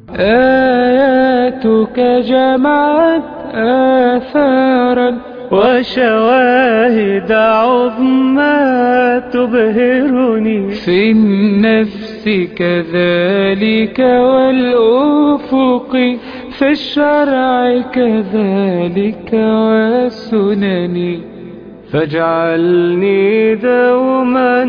آياتك جمعت آثارا وشواهد عظمى تبهرني في النفس كذلك والأفق في الشرع كذلك والسنن فاجعلني دوما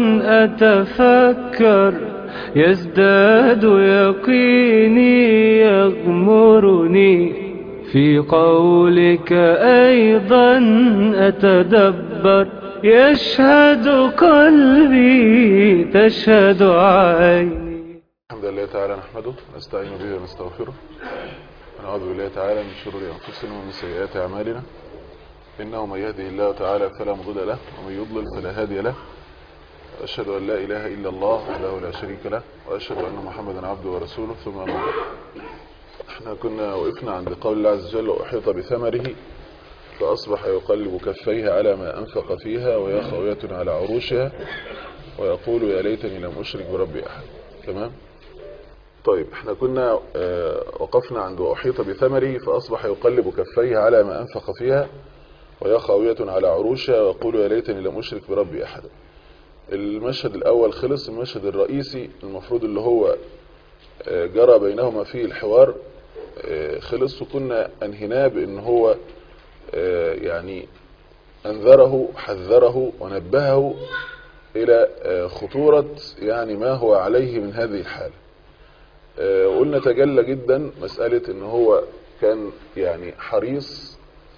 أتفكر يزداد يقيني يغمرني في قولك أيضا أتدبر يشهد قلبي تشهد عيني الحمد لله تعالى نحمده ونستعين به ونستغفره ونعوذ بالله تعالى من شرور أنفسنا ومن سيئات أعمالنا إنه من يهده الله تعالى فلا مضل له ومن يضلل فلا هادي له وأشهد أن لا إله إلا الله وحده لا شريك له وأشهد أن محمدا عبده ورسوله ثم أما بعد احنا كنا وقفنا عند قول الله عز وجل وأحيط بثمره فأصبح يقلب كفيه على ما أنفق فيها وهي خاوية على عروشها ويقول يا ليتني لم أشرك بربي أحد تمام طيب احنا كنا اه وقفنا عند وأحيط بثمره فأصبح يقلب كفيه على ما أنفق فيها وهي خاوية على عروشها ويقول يا ليتني لم أشرك بربي أحدا المشهد الأول خلص المشهد الرئيسي المفروض اللي هو اه جرى بينهما فيه الحوار اه خلص وكنا أنهناه بأن هو يعني أنذره حذره ونبهه إلى خطورة يعني ما هو عليه من هذه الحالة قلنا تجلى جدا مسألة ان هو كان يعني حريص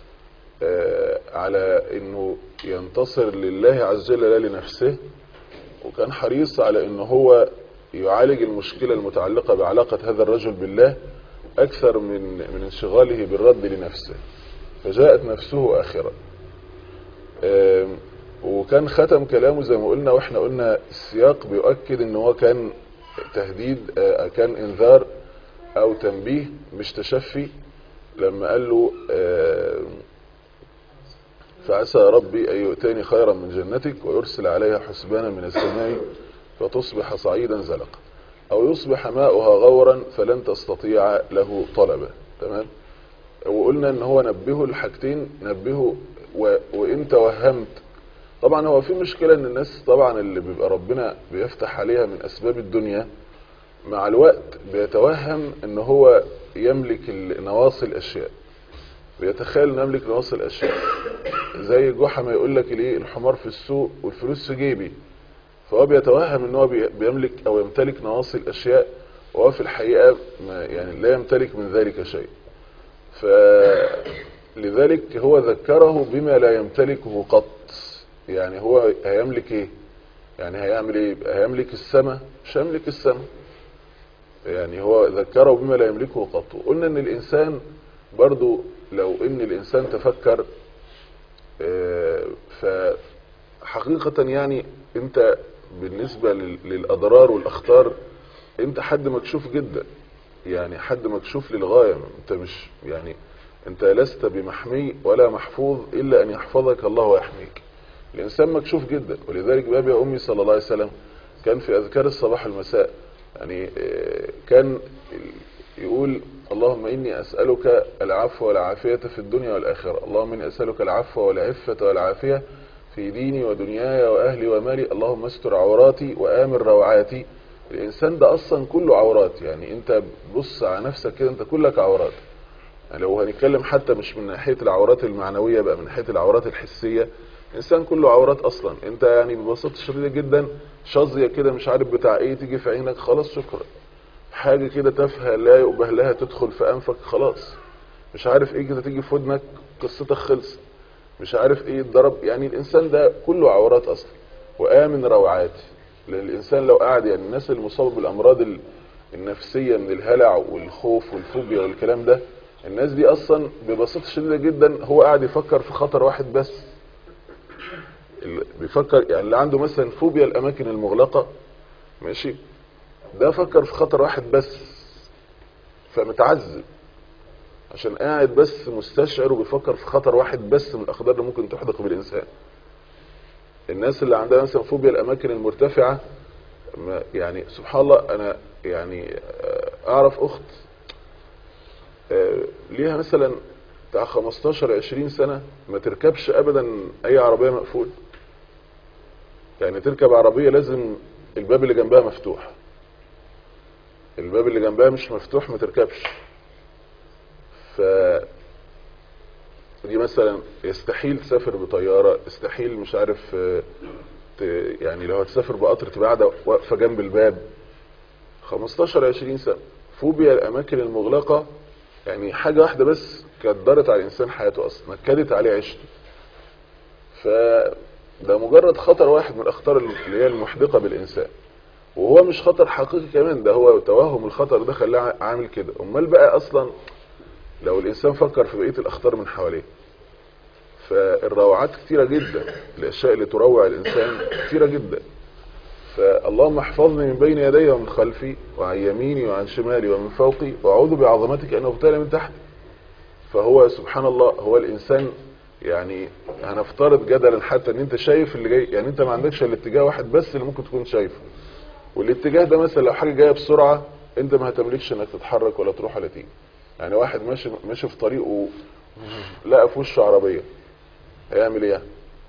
على انه ينتصر لله عز وجل لا لنفسه وكان حريص على انه هو يعالج المشكلة المتعلقة بعلاقة هذا الرجل بالله اكثر من من انشغاله بالرد لنفسه فجاءت نفسه اخرا وكان ختم كلامه زي ما قلنا واحنا قلنا السياق بيؤكد ان هو كان تهديد كان انذار او تنبيه مش تشفي لما قال له فعسى ربي ان يؤتاني خيرا من جنتك ويرسل عليها حسبانا من السماء فتصبح صعيدا زلقا او يصبح ماؤها غورا فلن تستطيع له طلبا تمام وقلنا ان هو نبهه الحاجتين نبهه و... وان توهمت طبعا هو في مشكلة ان الناس طبعا اللي بيبقى ربنا بيفتح عليها من اسباب الدنيا مع الوقت بيتوهم ان هو يملك نواصي الاشياء بيتخيل انه يملك نواصي الاشياء زي جحا ما يقول لك الايه الحمار في السوق والفلوس في جيبي فهو بيتوهم ان هو بيملك او يمتلك نواصي الاشياء وهو في الحقيقة ما يعني لا يمتلك من ذلك شيء فلذلك هو ذكره بما لا يمتلكه قط يعني هو هيملك ايه يعني هيعمل ايه هيملك السماء مش هيملك السماء يعني هو ذكره بما لا يملكه قط قلنا ان الانسان برضو لو ان الانسان تفكر فحقيقة يعني انت بالنسبة للاضرار والاخطار انت حد مكشوف جدا يعني حد مكشوف للغاية انت مش يعني انت لست بمحمي ولا محفوظ الا ان يحفظك الله ويحميك الانسان مكشوف جدا ولذلك بابي امي صلى الله عليه وسلم كان في اذكار الصباح والمساء يعني كان يقول اللهم اني اسألك العفو والعافية في الدنيا والاخرة اللهم اني اسألك العفو والعفة والعافية في ديني ودنياي واهلي ومالي اللهم استر عوراتي وامن روعاتي الانسان ده اصلا كله عورات يعني انت بص على نفسك كده انت كلك عورات يعني لو هنتكلم حتى مش من ناحية العورات المعنوية بقى من ناحية العورات الحسية الانسان كله عورات اصلا انت يعني ببساطة شديدة جدا شظية كده مش عارف بتاع ايه تيجي في عينك خلاص شكرا حاجة كده تافهه لا يؤبه لها تدخل في انفك خلاص مش عارف ايه كده تيجي في ودنك قصتك خلص مش عارف ايه الضرب يعني الانسان ده كله عورات اصلا وامن روعات لان الانسان لو قعد يعني الناس المصابة بالامراض النفسية من الهلع والخوف والفوبيا والكلام ده الناس دي اصلا ببساطة شديدة جدا هو قاعد يفكر في خطر واحد بس بيفكر يعني اللي عنده مثلا فوبيا الاماكن المغلقة ماشي ده فكر في خطر واحد بس فمتعذب عشان قاعد بس مستشعر وبيفكر في خطر واحد بس من الاخطار اللي ممكن تحدق بالانسان الناس اللي عندها مثلا فوبيا الاماكن المرتفعة يعني سبحان الله انا يعني اعرف اخت آه، ليها مثلا بتاع 15 20 سنة ما تركبش ابدا اي عربية مقفول يعني تركب عربية لازم الباب اللي جنبها مفتوح الباب اللي جنبها مش مفتوح ما تركبش ف دي مثلا يستحيل تسافر بطيارة يستحيل مش عارف آه، ت- يعني لو هتسافر بقطر تبقى قاعدة واقفة جنب الباب 15 20 سنة فوبيا الاماكن المغلقة يعني حاجة واحدة بس كانت دارت على الانسان حياته اصلا نكدت عليه عيشته فده مجرد خطر واحد من الاخطار اللي هي المحدقة بالانسان وهو مش خطر حقيقي كمان ده هو توهم الخطر ده خلاه عامل كده امال بقى اصلا لو الانسان فكر في بقية الاخطار من حواليه فالروعات كتيرة جدا الاشياء اللي تروع الانسان كتيرة جدا فاللهم احفظني من بين يدي ومن خلفي وعن يميني وعن شمالي ومن فوقي واعوذ بعظمتك ان اغتال من تحتي فهو سبحان الله هو الانسان يعني هنفترض جدلا حتى ان انت شايف اللي جاي يعني انت ما عندكش الا اتجاه واحد بس اللي ممكن تكون شايفه والاتجاه ده مثلا لو حاجه جايه بسرعه انت ما هتملكش انك تتحرك ولا تروح ولا تيجي يعني واحد ماشي ماشي في طريقه لقى في وشه عربيه هيعمل ايه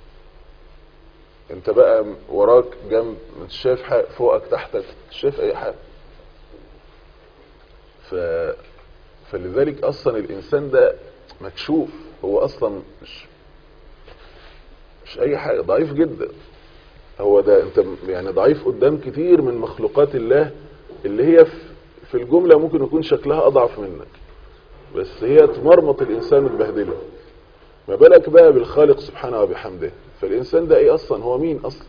انت بقى وراك جنب مش شايف حاجه فوقك تحتك مش شايف اي حاجه ف فلذلك اصلا الانسان ده مكشوف هو اصلا مش مش اي حاجه ضعيف جدا هو ده انت يعني ضعيف قدام كتير من مخلوقات الله اللي هي في- في الجمله ممكن يكون شكلها اضعف منك بس هي تمرمط الانسان وتبهدله ما بالك بقى بالخالق سبحانه وبحمده فالإنسان ده إيه أصلا هو مين أصلا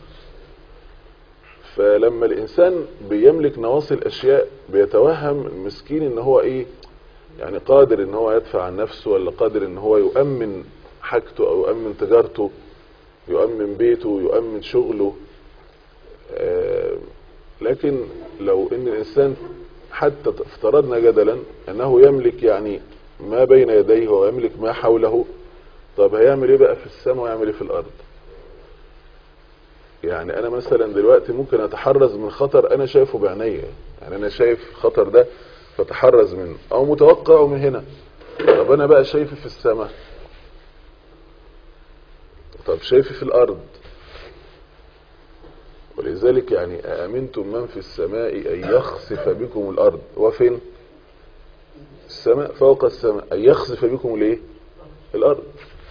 فلما الإنسان بيملك نواصي الأشياء بيتوهم المسكين إن هو إيه يعني قادر إن هو يدفع عن نفسه ولا قادر إن هو يؤمن حاجته أو يؤمن تجارته يؤمن بيته يؤمن شغله آه لكن لو إن الإنسان حتى افترضنا جدلا أنه يملك يعني ما بين يديه ويملك ما حوله طب هيعمل ايه بقى في السماء ويعمل ايه في الارض يعني انا مثلا دلوقتي ممكن اتحرز من خطر انا شايفه بعينيا يعني انا شايف الخطر ده فتحرز منه او متوقعه من هنا طب انا بقى شايفه في السماء طب شايفه في الارض ولذلك يعني أأمنتم من في السماء أن يخسف بكم الأرض وفين السماء فوق السماء أن يخسف بكم الايه الأرض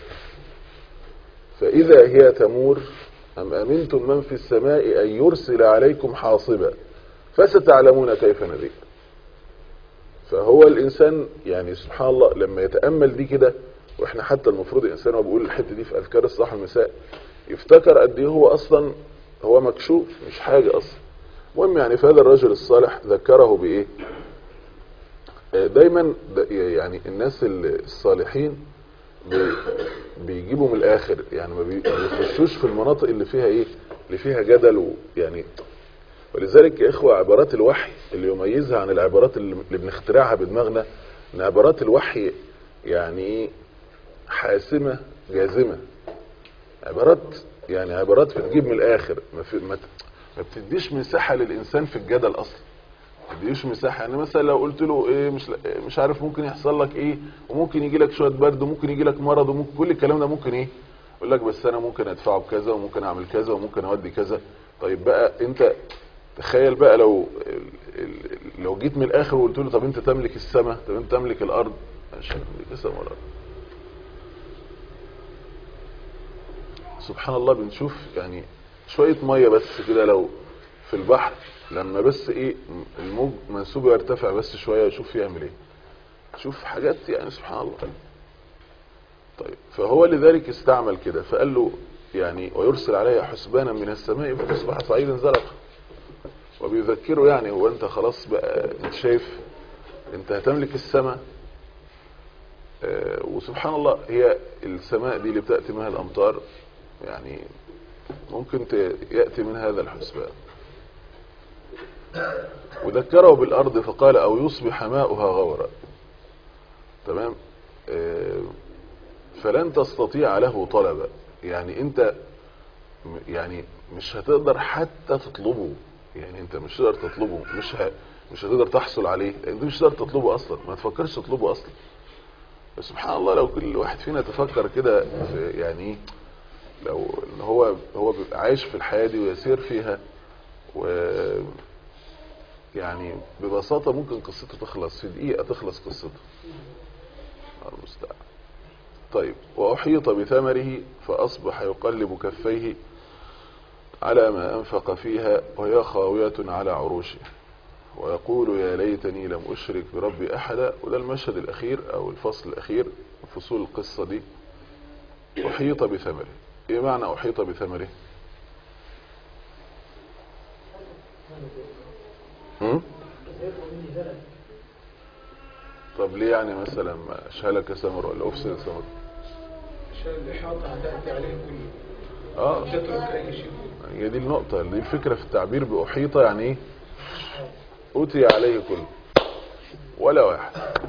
فإذا هي تمور أم أمنتم من في السماء أن يرسل عليكم حاصبا فستعلمون كيف نذير فهو الإنسان يعني سبحان الله لما يتأمل دي كده وإحنا حتى المفروض الإنسان وهو بيقول الحتة دي في أذكار الصباح والمساء يفتكر قد إيه هو أصلا هو مكشوف مش حاجة أصلا المهم يعني فهذا الرجل الصالح ذكره بإيه دايما يعني الناس الصالحين بيجيبوا من الاخر يعني ما بيخشوش في المناطق اللي فيها ايه اللي فيها جدل ويعني ولذلك يا اخوة عبارات الوحي اللي يميزها عن العبارات اللي بنخترعها بدماغنا ان عبارات الوحي يعني ايه حاسمة جازمة عبارات يعني عبارات بتجيب من الاخر ما, في ما, ما بتديش مساحة للانسان في الجدل اصلا تديش مساحه يعني مثلا لو قلت له ايه مش مش عارف ممكن يحصل لك ايه وممكن يجي لك شويه برد وممكن يجي لك مرض وممكن كل الكلام ده ممكن ايه يقول لك بس انا ممكن ادفعه بكذا وممكن اعمل كذا وممكن اودي كذا طيب بقى انت تخيل بقى لو لو جيت من الاخر وقلت له طب انت تملك السماء طب انت تملك الارض مش هملك السماء والارض سبحان الله بنشوف يعني شويه ميه بس كده لو في البحر لما بس ايه الموج منسوبه يرتفع بس شويه يشوف يعمل ايه شوف حاجات يعني سبحان الله طيب فهو لذلك استعمل كده فقال له يعني ويرسل عليها حسبانا من السماء فتصبح صعيدا زلقا وبيذكره يعني هو انت خلاص بقى انت شايف انت هتملك السماء اه وسبحان الله هي السماء دي اللي بتأتي منها الامطار يعني ممكن يأتي من هذا الحسبان وذكره بالأرض فقال أو يصبح ماؤها غورا تمام آه فلن تستطيع له طلبا يعني انت يعني مش هتقدر حتى تطلبه يعني انت مش هتقدر تطلبه مش ه... مش هتقدر تحصل عليه انت مش هتقدر تطلبه اصلا ما تفكرش تطلبه اصلا بس سبحان الله لو كل واحد فينا تفكر كده في يعني إيه، لو إن هو هو بيبقى عايش في الحياة دي ويسير فيها و يعني ببساطة ممكن قصته تخلص في دقيقة تخلص قصته الله المستعان طيب وأحيط بثمره فأصبح يقلب كفيه على ما أنفق فيها وهي خاوية على عروشه ويقول يا ليتني لم أشرك بربي أحدا وده المشهد الأخير أو الفصل الأخير من فصول القصة دي أحيط بثمره إيه معنى أحيط بثمره هم؟ طب ليه يعني مثلا ما شهلك ثمر ولا أفسد ثمر عشان الإحاطة هتأتي عليه كله اه تترك أي شيء هي دي النقطة دي الفكرة في التعبير بأحيط يعني ايه أتي عليه كله ولا واحد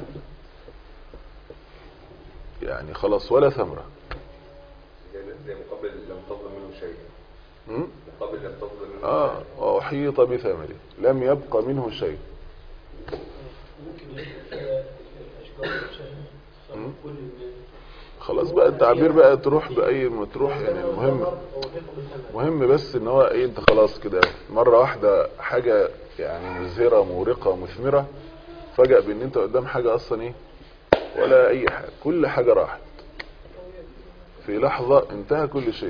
يعني خلاص ولا ثمرة زي زي مقابل لم تظلم منه شيء م? مقابل لم تظلم منه اه وأحيط بثمره لم يبق منه شيء ممكن يبقى الأشجار مم. عشان كل الناس خلاص بقى التعبير بقى تروح بأي ما تروح يعني المهم مهم بس ان هو ايه انت خلاص كده مرة واحدة حاجة يعني مزهرة مورقة مثمرة فجأة بان انت قدام حاجة اصلا ايه ولا اي حاجة كل حاجة راحت في لحظة انتهى كل شيء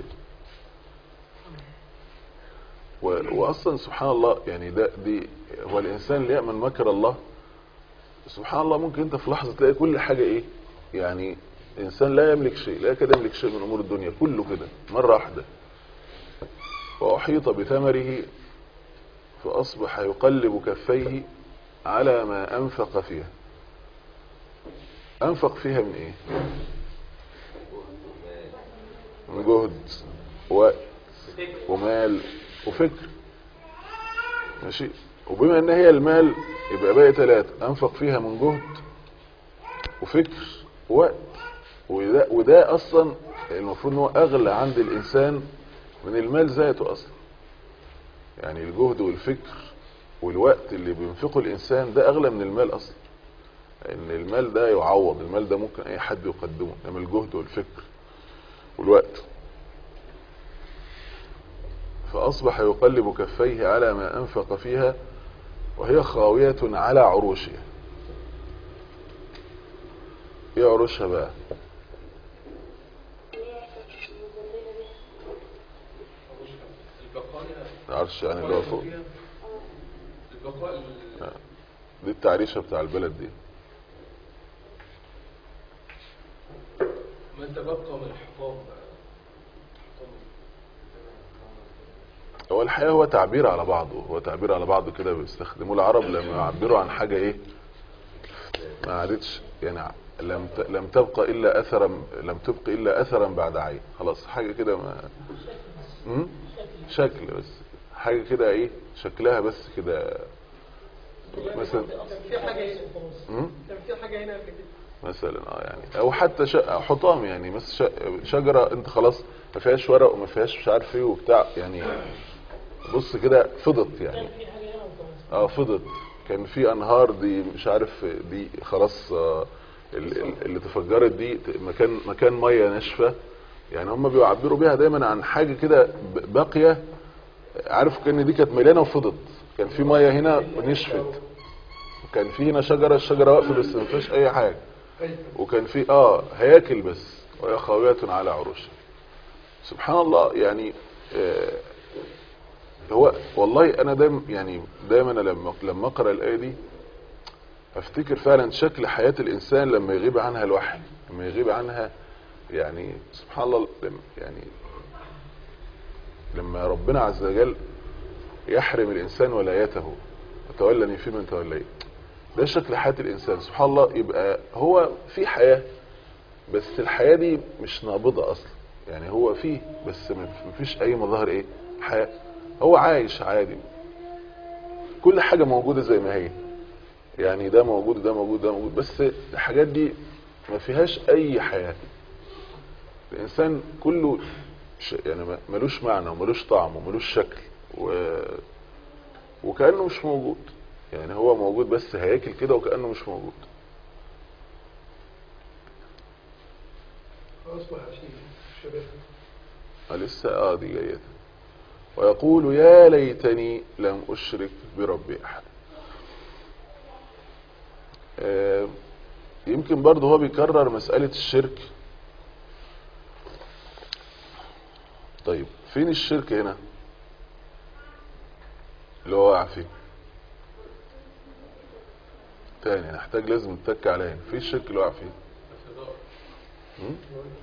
و- واصلا سبحان الله يعني ده دي هو الانسان اللي يأمن مكر الله سبحان الله ممكن انت في لحظة تلاقي كل حاجة ايه يعني انسان لا يملك شيء لا يكاد يملك شيء من امور الدنيا كله كده مرة واحدة وأحيط بثمره فأصبح يقلب كفيه على ما أنفق فيها أنفق فيها من إيه من جهد وقت ومال وفكر ماشي وبما ان هي المال يبقى باقي ثلاثة انفق فيها من جهد وفكر ووقت وده, وده اصلا المفروض ان هو اغلى عند الانسان من المال ذاته اصلا يعني الجهد والفكر والوقت اللي بينفقه الانسان ده اغلى من المال اصلا ان المال ده يعوض المال ده ممكن اي حد يقدمه انما الجهد والفكر والوقت فاصبح يقلب كفيه على ما انفق فيها وهي خاوية على عروشها ايه عروشها بقى البقاء العرش يعني اللي هو فوق البقاء دي التعريشة بتاع البلد دي ما تبقى من الحطام هو الحقيقة هو تعبير على بعضه هو تعبير على بعضه كده بيستخدموه العرب لما يعبروا عن حاجة ايه ما عادتش يعني لم ت- لم تبقى الا اثرا لم تبق الا اثرا بعد عين خلاص حاجة كده ما مم؟ شكل بس حاجة كده ايه شكلها بس كده مثلا في حاجة هنا مم؟ كان في حاجة هنا قبل كده مثلا اه يعني او حتى ش- حطام يعني بس ش- شجره انت خلاص ما فيهاش ورق وما فيهاش مش عارف ايه وبتاع يعني بص كده فضت يعني اه فضت كان في انهار دي مش عارف دي خلاص آه، ال- ال- اللي تفجرت دي ت- مكان مكان ميه ناشفه يعني هم بيعبروا بيها دايما عن حاجه كده ب- باقيه عارف كان دي كانت مليانه وفضت كان في ميه هنا ونشفت وكان في هنا شجره الشجره واقفه بس ما فيهاش اي حاجه وكان في اه هياكل بس وهي خاوية على عروشها سبحان الله يعني آه هو والله انا دايما يعني دايما لما لما اقرا الايه دي افتكر فعلا شكل حياة الانسان لما يغيب عنها الوحي لما يغيب عنها يعني سبحان الله لما- يعني لما ربنا عز وجل يحرم الانسان ولايته وتولني في من توليت ده شكل حياة الإنسان سبحان الله يبقى هو في حياة بس الحياة دي مش نابضة أصلا يعني هو فيه بس ما فيش أي مظاهر إيه حياة هو عايش عادي كل حاجة موجودة زي ما هي يعني ده موجود ده موجود ده موجود بس الحاجات دي ما فيهاش أي حياة الإنسان كله ش- يعني ما- ملوش معنى وملوش طعم وملوش شكل و... وكأنه مش موجود يعني هو موجود بس هياكل كده وكأنه مش موجود أصبح شيء شبه آه، لسه اه دي جايه ويقول يا ليتني لم اشرك بربي احد آه، يمكن برضه هو بيكرر مسألة الشرك طيب فين الشرك هنا اللي هو واقع فيه تاني نحتاج لازم نتك على هنا في الشرك اللي واقع فيه م?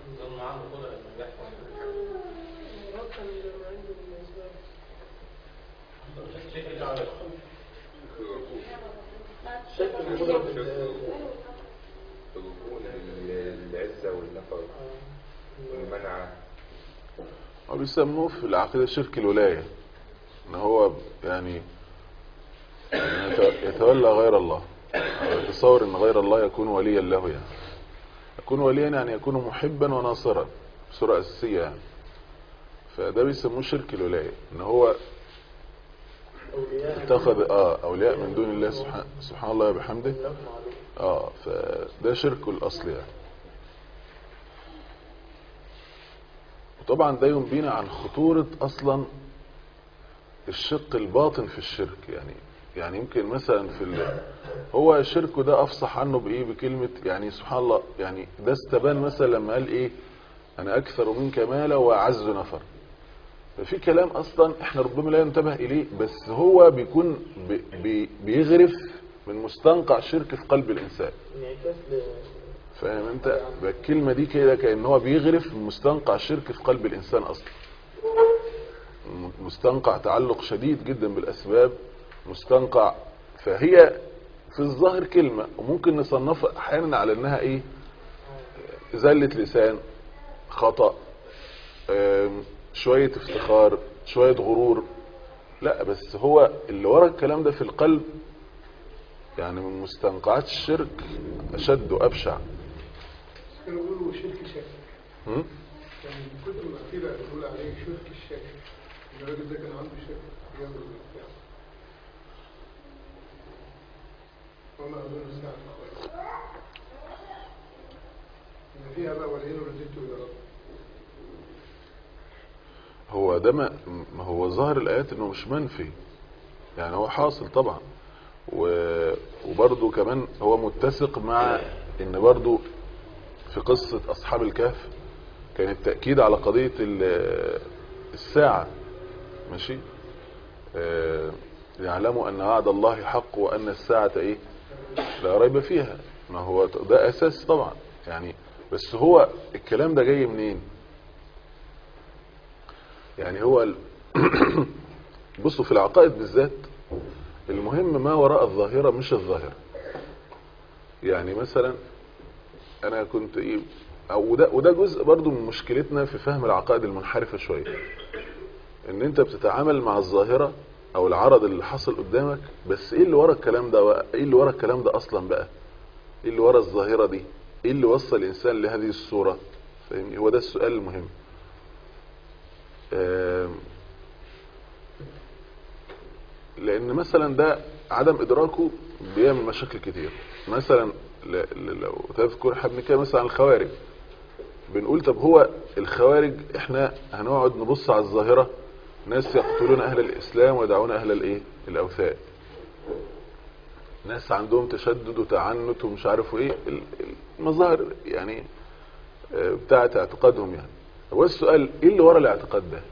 الركون للعزة والنفر والمنع هو بيسموه في العقيدة شرك الولاية ان هو يعني يعني يت- يتولى غير الله أو يتصور ان غير الله يكون وليا له يعني يكون وليا يعني يكون محبا وناصرا بصورة اساسية يعني فده بيسموه شرك الولاية ان هو اتخذ اه اولياء من دون الله سبحانه سبحان الله وبحمده اه فده شرك الاصل يعني وطبعا ده ينبينا عن خطورة اصلا الشق الباطن في الشرك يعني يعني يمكن مثلا في ال... هو الشرك ده افصح عنه بايه بكلمة يعني سبحان الله يعني ده استبان مثلا لما قال ايه انا اكثر منك مالا واعز نفر ففي كلام اصلا احنا ربما لا ينتبه اليه بس هو بيكون بي بي بيغرف من مستنقع شرك في قلب الانسان انعكاس ل فاهم انت يبقى الكلمة دي كده كأن هو بيغرف من مستنقع شرك في قلب الانسان اصلا م- مستنقع تعلق شديد جدا بالاسباب مستنقع فهي في الظاهر كلمة وممكن نصنفها احيانا على انها ايه زلة لسان خطأ آم، شوية افتخار شوية غرور لا بس هو اللي ورا الكلام ده في القلب يعني من مستنقعات الشرك اشد وابشع كانوا بيقولوا شرك شك هم؟ يعني من كتر ما في بقى بيقول عليه شرك الشك إن الراجل ده كان عنده شك جامد وبتاع وما أظن الساعة الخير إن فيها بقى ولئن رددت إلى ربي هو ده ما ما هو ظاهر الايات انه مش منفي يعني هو حاصل طبعا و- وبرضه كمان هو متسق مع ان برضه في قصة اصحاب الكهف كان التأكيد على قضية ال- الساعة ماشي آه، يعلموا ان وعد الله حق وان الساعة ايه لا ريب فيها ما هو ده اساس طبعا يعني بس هو الكلام ده جاي منين يعني هو ال... بصوا في العقائد بالذات المهم ما وراء الظاهرة مش الظاهرة يعني مثلا انا كنت ايه أو وده, وده جزء برضو من مشكلتنا في فهم العقائد المنحرفة شوية ان انت بتتعامل مع الظاهرة او العرض اللي حصل قدامك بس ايه اللي ورا الكلام ده بقى ايه اللي ورا الكلام ده اصلا بقى ايه اللي ورا الظاهرة دي ايه اللي وصل الانسان لهذه الصورة فاهمني هو ده السؤال المهم آم، لان مثلا ده عدم ادراكه بيعمل مشاكل كتير مثلا ل- ل- لو تذكر احنا بنتكلم مثلا عن الخوارج بنقول طب هو الخوارج احنا هنقعد نبص على الظاهرة ناس يقتلون اهل الاسلام ويدعون اهل الايه الاوثان ناس عندهم تشدد وتعنت ومش عارف ايه ال- المظاهر يعني آه، بتاعت اعتقادهم يعني هو السؤال ايه اللي ورا الاعتقاد ده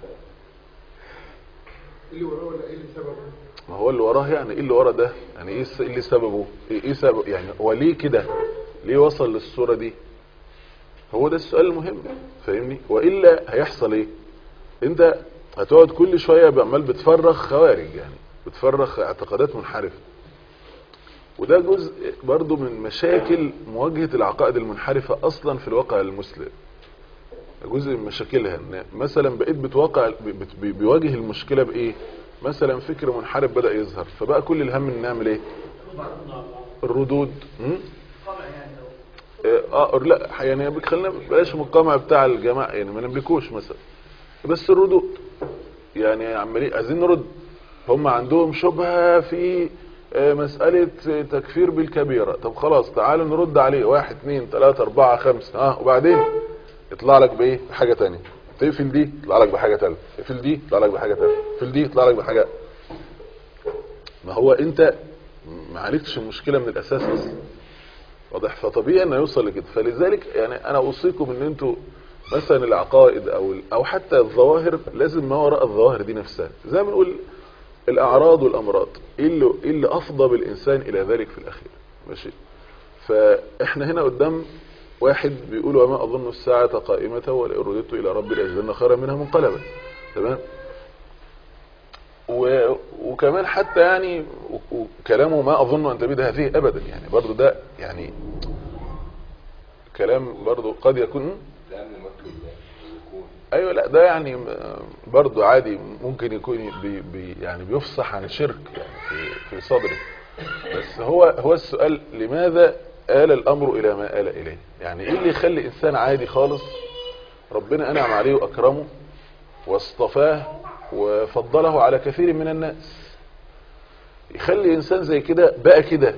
إيه اللي وراه ولا إيه اللي سببه؟ ما هو اللي وراه يعني ايه اللي ورا ده يعني ايه الس- إيه اللي سببه ايه إيه سبب يعني هو ليه كده ليه وصل للصورة دي هو ده السؤال المهم فاهمني والا هيحصل ايه انت هتقعد كل شوية بعمال بتفرغ خوارج يعني بتفرغ اعتقادات منحرفة وده جزء برضو من مشاكل مواجهة العقائد المنحرفة اصلا في الواقع المسلم جزء من مشاكلها ان مثلا بقيت بتواقع بت- بي- بيواجه المشكلة بايه مثلا فكر منحرف بدأ يظهر فبقى كل الهم ان نعمل ايه الردود م? اه آه، لا يعني خلينا بلاش من القمع بتاع الجماعة يعني ما نملكوش مثلا بس الردود يعني عمالين عايزين نرد هم عندهم شبهة في آه، مسألة آه، تكفير بالكبيرة طب خلاص تعالوا نرد عليه واحد اثنين ثلاثة اربعة خمسة ها وبعدين يطلع لك بايه بحاجه تانية تقفل دي يطلع لك بحاجه تالتة تقفل دي يطلع لك بحاجه تالتة تقفل دي يطلع لك بحاجه ما هو انت ما عالجتش المشكله من الاساس اصلا واضح فطبيعي انه يوصل لكده فلذلك يعني انا اوصيكم ان انتوا مثلا العقائد او ال- او حتى الظواهر لازم ما وراء الظواهر دي نفسها زي ما بنقول الاعراض والامراض ايه اللي ايه اللي افضى بالانسان الى ذلك في الاخير ماشي فاحنا هنا قدام واحد بيقول وما اظن الساعه قائمه ولئن رددت الى ربي لاجدن خيرا منها منقلبا تمام و... وكمان حتى يعني و- وكلامه ما اظن ان تبيد هذه ابدا يعني برضو ده يعني كلام برضو قد يكون لأن المكر يكون ايوه لا ده يعني م- برضو عادي ممكن يكون بي بي يعني بيفصح عن شرك يعني في في صدره بس هو هو السؤال لماذا آل الامر الى ما آل اليه يعني ايه اللي يخلي انسان عادي خالص ربنا انعم عليه واكرمه واصطفاه وفضله على كثير من الناس يخلي انسان زي كده بقى كده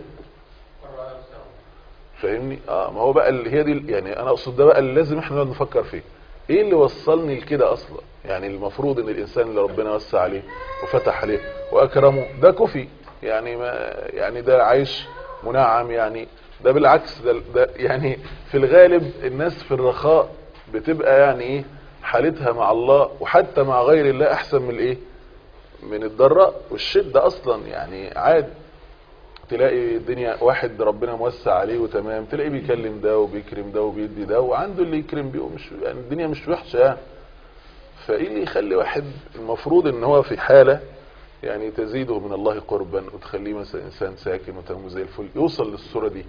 فاهمني اه ما هو بقى اللي هي دي يعني انا اقصد ده بقى اللي لازم احنا نقعد نفكر فيه ايه اللي وصلني لكده اصلا يعني المفروض ان الانسان اللي ربنا وسع عليه وفتح عليه واكرمه ده كفي يعني ما يعني ده عايش منعم يعني ده بالعكس ده, ده يعني في الغالب الناس في الرخاء بتبقى يعني ايه حالتها مع الله وحتى مع غير الله احسن من الايه من الضراء والشدة اصلا يعني عادي تلاقي الدنيا واحد ربنا موسع عليه وتمام تلاقيه بيكلم ده وبيكرم ده وبيدي ده وعنده اللي يكرم بيه ومش يعني الدنيا مش وحشه يعني فايه اللي يخلي واحد المفروض ان هو في حاله يعني تزيده من الله قربا وتخليه مثلا انسان ساكن وتمام زي الفل يوصل للصوره دي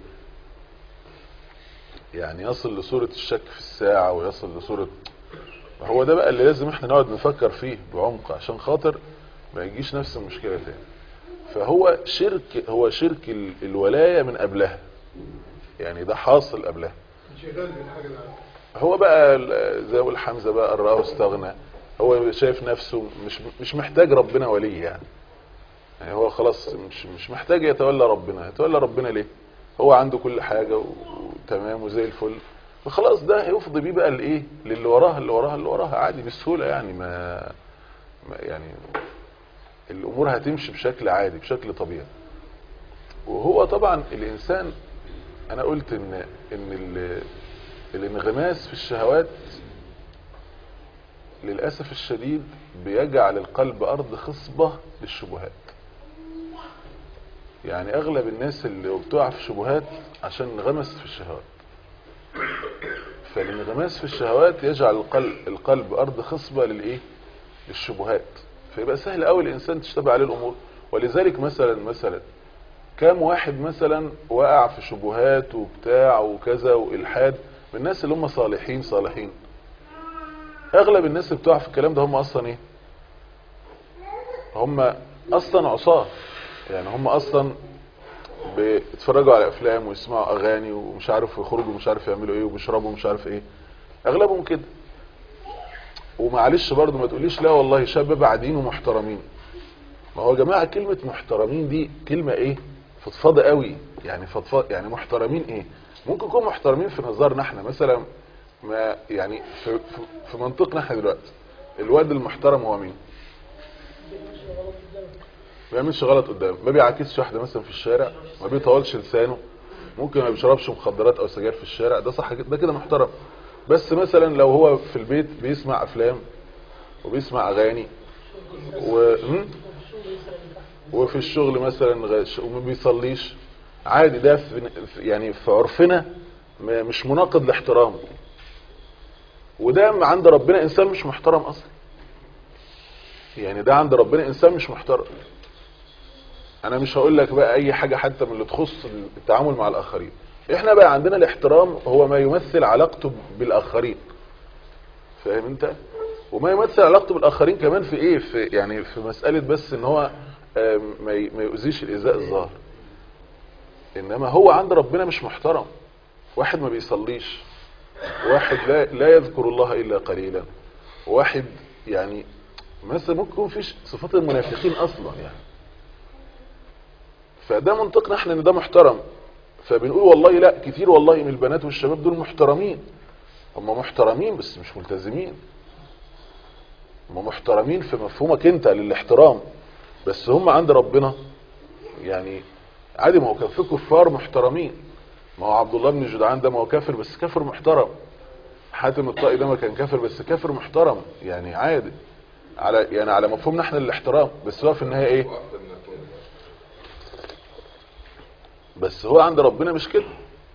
يعني يصل لصوره الشك في الساعه ويصل لصوره هو ده بقى اللي لازم احنا نقعد نفكر فيه بعمق عشان خاطر ما يجيش نفس المشكله تاني فهو شرك هو شرك ال- الولاية من قبلها يعني ده حاصل قبلها انشغال بالحاجه اللي عنده هو بقى ال- زي ما بيقول حمزة بقى رآه استغنى هو شايف نفسه مش مش محتاج ربنا وليه يعني يعني هو خلاص مش مش محتاج يتولى ربنا يتولى ربنا ليه هو عنده كل حاجة و- وتمام وزي الفل وخلاص ده هيفضي بيه بقى الايه للي وراها اللي وراها اللي وراها عادي بسهولة يعني ما, ما يعني الامور هتمشي بشكل عادي بشكل طبيعي وهو طبعا الانسان انا قلت ان ان ال- الانغماس في الشهوات للاسف الشديد بيجعل القلب ارض خصبة للشبهات يعني اغلب الناس اللي بتقع في شبهات عشان انغمس في الشهوات فالانغماس في الشهوات يجعل القلب القلب ارض خصبة للايه للشبهات فيبقى سهل قوي الانسان تشتبه عليه الامور ولذلك مثلا مثلا كام واحد مثلا وقع في شبهات وبتاع وكذا والحاد من الناس اللي هم صالحين صالحين اغلب الناس اللي بتقع في الكلام ده هم اصلا ايه هم اصلا عصاه يعني هم اصلا بيتفرجوا على افلام ويسمعوا اغاني ومش عارف يخرجوا مش عارف يعملوا ايه وبيشربوا مش عارف ايه اغلبهم كده ومعلش برضه ما تقوليش لا والله شباب قاعدين ومحترمين ما هو يا جماعه كلمه محترمين دي كلمه ايه فضفاضه قوي يعني فضفاض يعني محترمين ايه ممكن يكون محترمين في نظرنا احنا مثلا ما يعني في, في, في منطقنا احنا دلوقتي الواد المحترم هو مين ما بيعملش غلط قدام ما بيعاكسش واحده مثلا في الشارع ما بيطولش لسانه ممكن ما بيشربش مخدرات او سجاير في الشارع ده صح كده ده كده محترم بس مثلا لو هو في البيت بيسمع افلام وبيسمع اغاني و... هم؟ وفي الشغل مثلا غش وما بيصليش عادي ده في في- يعني في عرفنا م- مش مناقض لاحترامه وده عند ربنا انسان مش محترم اصلا يعني ده عند ربنا انسان مش محترم انا مش هقول لك بقى اي حاجة حتى من اللي تخص التعامل مع الاخرين احنا بقى عندنا الاحترام هو ما يمثل علاقته بالاخرين فاهم انت وما يمثل علاقته بالاخرين كمان في ايه في يعني في مسألة بس ان هو آم، ما ي- ما يؤذيش الايذاء الظاهر انما هو عند ربنا مش محترم واحد ما بيصليش واحد لا لا يذكر الله الا قليلا واحد يعني مثلا ممكن يكون فيش صفات المنافقين اصلا يعني فده منطقنا احنا ان ده محترم فبنقول والله لا كتير والله من البنات والشباب دول محترمين هم محترمين بس مش ملتزمين هم محترمين في مفهومك انت للاحترام بس هم عند ربنا يعني عادي ما هو كان في كفار محترمين ما هو عبد الله بن جدعان ده ما هو كافر بس كافر محترم حاتم الطائي ده ما كان كافر بس كافر محترم يعني عادي على يعني على مفهومنا احنا الاحترام بس هو في النهايه ايه واكثر من الكون بس هو عند ربنا مش كده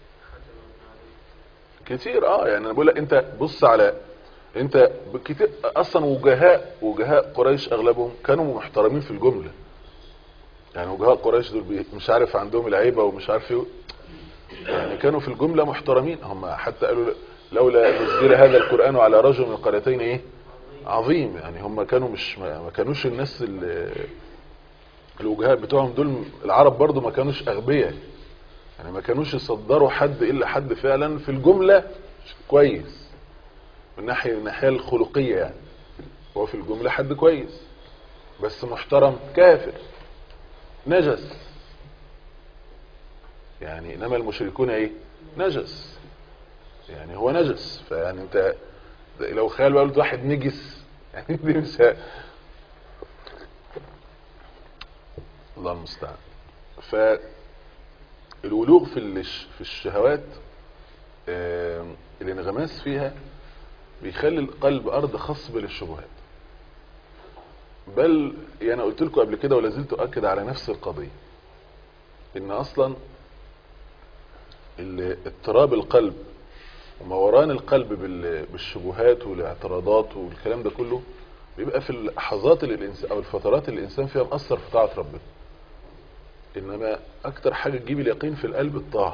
كتير اه يعني انا بقول لك انت بص على انت كتير اصلا وجهاء وجهاء قريش اغلبهم كانوا محترمين في الجمله يعني وجهاء قريش دول بي- مش عارف عندهم العيبه ومش عارف ايه يعني كانوا في الجمله محترمين هم حتى قالوا لولا نزل هذا القران على رجل من القريتين ايه عظيم يعني هم كانوا مش ما ما كانوش الناس اللي الوجهاء بتوعهم دول العرب برضو ما كانوش اغبياء يعني ما كانوش يصدروا حد الا حد فعلا في الجمله كويس من ناحيه من الناحيه الخلقيه يعني هو في الجمله حد كويس بس محترم كافر نجس يعني انما المشركون ايه نجس يعني هو نجس فيعني انت لو خيال بقى قلت واحد نجس يعني دي مش ه- الله المستعان فالولوغ في الش- في الشهوات آم، الانغماس فيها بيخلي القلب ارض خصبة للشبهات بل يعني قلت لكم قبل كده ولا زلت اؤكد على نفس القضيه ان اصلا ال- اضطراب القلب وموران القلب بال- بالشبهات والاعتراضات والكلام ده كله بيبقى في اللحظات اللي الانسان او الفترات اللي الانسان فيها مأثر في طاعه ربنا انما اكتر حاجه تجيب اليقين في القلب الطاعه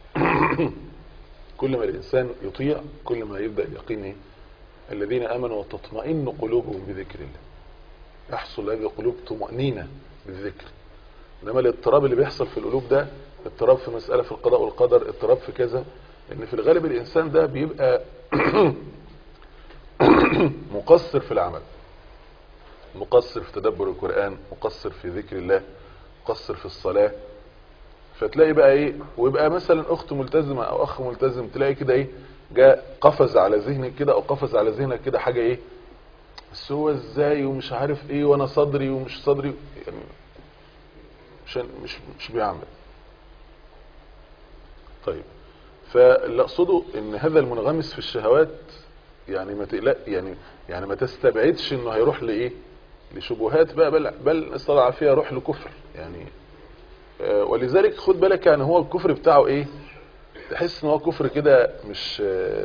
كل ما الانسان يطيع كل ما يبدا اليقين ايه الذين امنوا وتطمئن قلوبهم بذكر الله يحصل هذه القلوب طمأنينة بالذكر انما الاضطراب اللي بيحصل في القلوب ده اضطراب في مسألة في القضاء والقدر اضطراب في كذا لان في الغالب الانسان ده بيبقى مقصر في العمل مقصر في تدبر القرآن مقصر في ذكر الله مقصر في الصلاة فتلاقي بقى ايه ويبقى مثلا اخت ملتزمة او اخ ملتزم تلاقي كده ايه جاء قفز على ذهنك كده او قفز على ذهنك كده حاجة ايه بس هو ازاي ومش عارف ايه وانا صدري ومش صدري يعني مش مش مش بيعمل طيب فاللي اقصده ان هذا المنغمس في الشهوات يعني ما تقلق يعني يعني ما تستبعدش انه هيروح لايه لشبهات بقى بل بل نسال الله العافيه يروح لكفر يعني آه، ولذلك خد بالك يعني هو الكفر بتاعه ايه تحس ان هو كفر كده مش آه،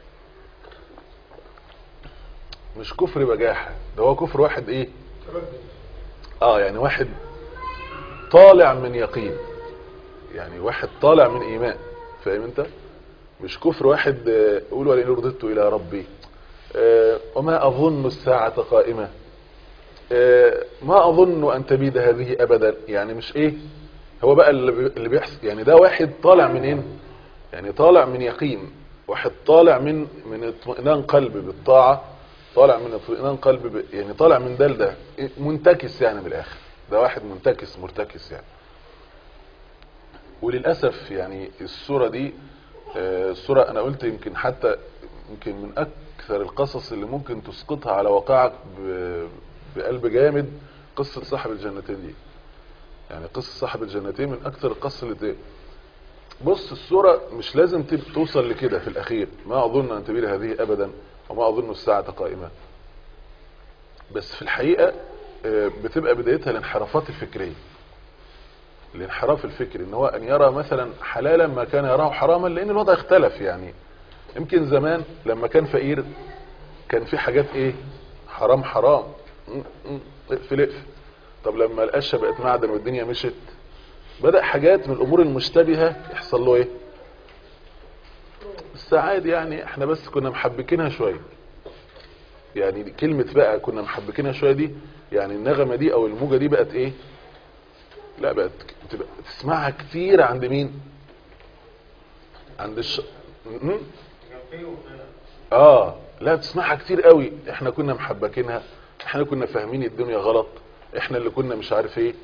مش كفر بجاحة ده هو كفر واحد ايه اه يعني واحد طالع من يقين يعني واحد طالع من ايمان فاهم انت مش كفر واحد آه، يقول ولئن رددت الى ربي آه، وما اظن الساعة قائمة آه، ما اظن ان تبيد هذه ابدا يعني مش ايه هو بقى اللي بي- اللي بيحصل يعني ده واحد طالع منين يعني طالع من يقين واحد طالع من من اطمئنان قلب بالطاعة طالع من اطمئنان قلب ب... يعني طالع من ده لده منتكس يعني من الاخر ده واحد منتكس مرتكس يعني وللاسف يعني الصورة دي آه، الصورة انا قلت يمكن حتى يمكن من اكثر القصص اللي ممكن تسقطها على واقعك ب... بقلب جامد قصة صاحب الجنتين دي يعني قصة صاحب الجنتين من اكثر القصص اللي ت... بص الصورة مش لازم تب- توصل لكده في الاخير ما اظن ان تبيل هذه ابدا وما اظن الساعة قائمة بس في الحقيقة آه، بتبقى بدايتها الانحرافات الفكرية الانحراف الفكري ان هو ان يرى مثلا حلالا ما كان يراه حراما لان الوضع اختلف يعني يمكن زمان لما كان فقير كان في حاجات ايه حرام حرام م- م- اقفل اقفل طب لما القشه بقت معدن والدنيا مشت بدأ حاجات من الامور المشتبهة يحصل له ايه بس عادي يعني احنا بس كنا محبكينها شوية يعني دي كلمة بقى كنا محبكينها شوية دي يعني النغمة دي او الموجة دي بقت ايه لا بقت بتبقى تسمعها كتير عند مين عند الش م- م? اه لا بتسمعها كتير قوي احنا كنا محبكينها احنا كنا فاهمين الدنيا غلط احنا اللي كنا مش عارف ايه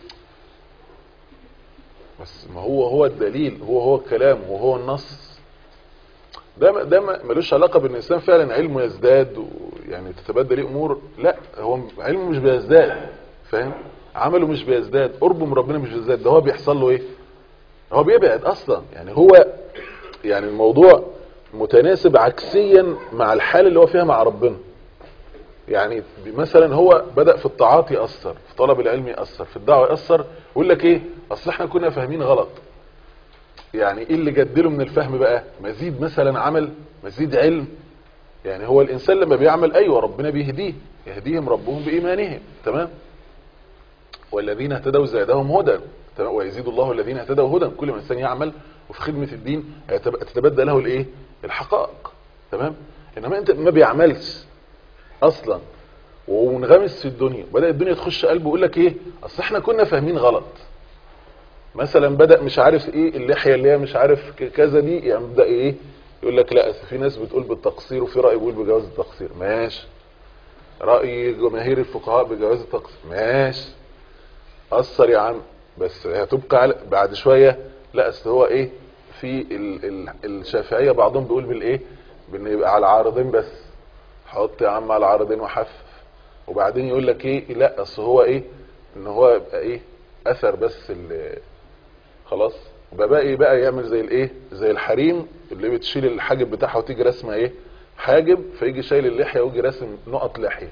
بس ما هو هو الدليل هو هو الكلام وهو النص ده ما- ده ما- ملوش علاقه بان الانسان فعلا علمه يزداد ويعني تتبدل ليه امور لا هو علمه مش بيزداد فاهم عمله مش بيزداد قربه من ربنا مش بيزداد ده هو بيحصل له ايه هو بيبعد اصلا يعني هو يعني الموضوع متناسب عكسيا مع الحال اللي هو فيها مع ربنا يعني مثلا هو بدأ في الطاعات يأثر في طلب العلم يأثر في الدعوة يأثر يقول لك ايه اصل احنا كنا فاهمين غلط يعني ايه اللي جدله من الفهم بقى مزيد مثلا عمل مزيد علم يعني هو الانسان لما بيعمل ايوه ربنا بيهديه يهديهم ربهم بايمانهم تمام والذين اهتدوا زادهم هدى تمام؟ ويزيد الله الذين اهتدوا هدى كل ما الانسان يعمل وفي خدمه الدين هيتب- تتبدى له الايه الحقائق تمام انما انت ما بيعملش اصلا ومنغمس في الدنيا بدأ الدنيا تخش قلبه يقول لك ايه اصل احنا كنا فاهمين غلط مثلا بدأ مش عارف ايه اللحية اللي هي مش عارف ك- كذا دي يعني بدأ ايه يقول لك لا أصل في ناس بتقول بالتقصير وفي رأي بيقول بجواز التقصير ماشي رأي جماهير الفقهاء بجواز التقصير ماشي أثر يا عم بس هتبقى على بعد شوية لا اصل هو ايه في ال ال الشافعية بعضهم بيقول بالايه بان يبقى على عارضين بس حط يا عم على عارضين وحفف وبعدين يقول لك ايه لا اصل هو ايه ان هو يبقى ايه اثر بس ال- خلاص يبقى بقى ايه بقى يعمل زي الايه زي الحريم اللي بتشيل الحاجب بتاعها وتيجي رسمه ايه حاجب فيجي شايل اللحيه ويجي راسم نقط لحيه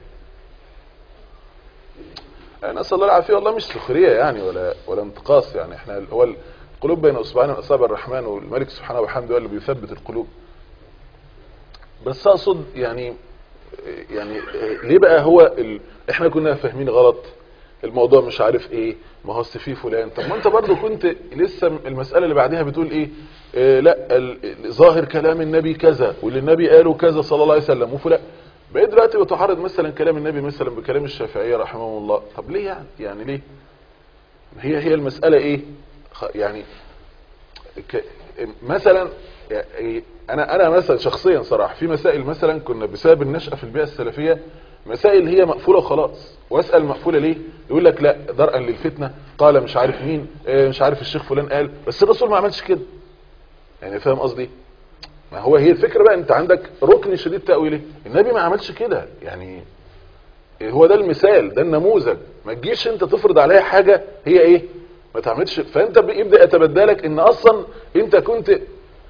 انا نسال الله العافيه والله مش سخريه يعني ولا ولا انتقاص يعني احنا هو القلوب بين اصبعين من اصابع الرحمن والملك سبحانه وبحمده هو اللي بيثبت القلوب بس اقصد يعني يعني ليه بقى هو ال... احنا كنا فاهمين غلط الموضوع مش عارف ايه ما هو أصل فيه فلان طب ما انت برضو كنت لسه المسألة اللي بعدها بتقول ايه, إيه لا ال... ال- ظاهر كلام النبي كذا واللي النبي قاله كذا صلى الله عليه وسلم وفلان بقيت دلوقتي بتعارض مثلا كلام النبي مثلا بكلام الشافعية رحمه الله طب ليه يعني يعني ليه هي هي المسألة ايه خ- يعني ك... مثلا يعني انا انا مثلا شخصيا صراحه في مسائل مثلا كنا بسبب النشأة في البيئة السلفية مسائل هي مقفولة وخلاص واسأل مقفولة ليه يقول لك لا درءا للفتنة قال مش عارف مين آه، مش عارف الشيخ فلان قال بس الرسول ما عملش كده يعني فاهم قصدي ما هو هي الفكرة بقى انت عندك ركن شديد تأويله النبي ما عملش كده يعني هو ده المثال ده النموذج ما تجيش انت تفرض عليها حاجة هي ايه ما تعملش فانت بيبدأ يتبدلك ان اصلا انت كنت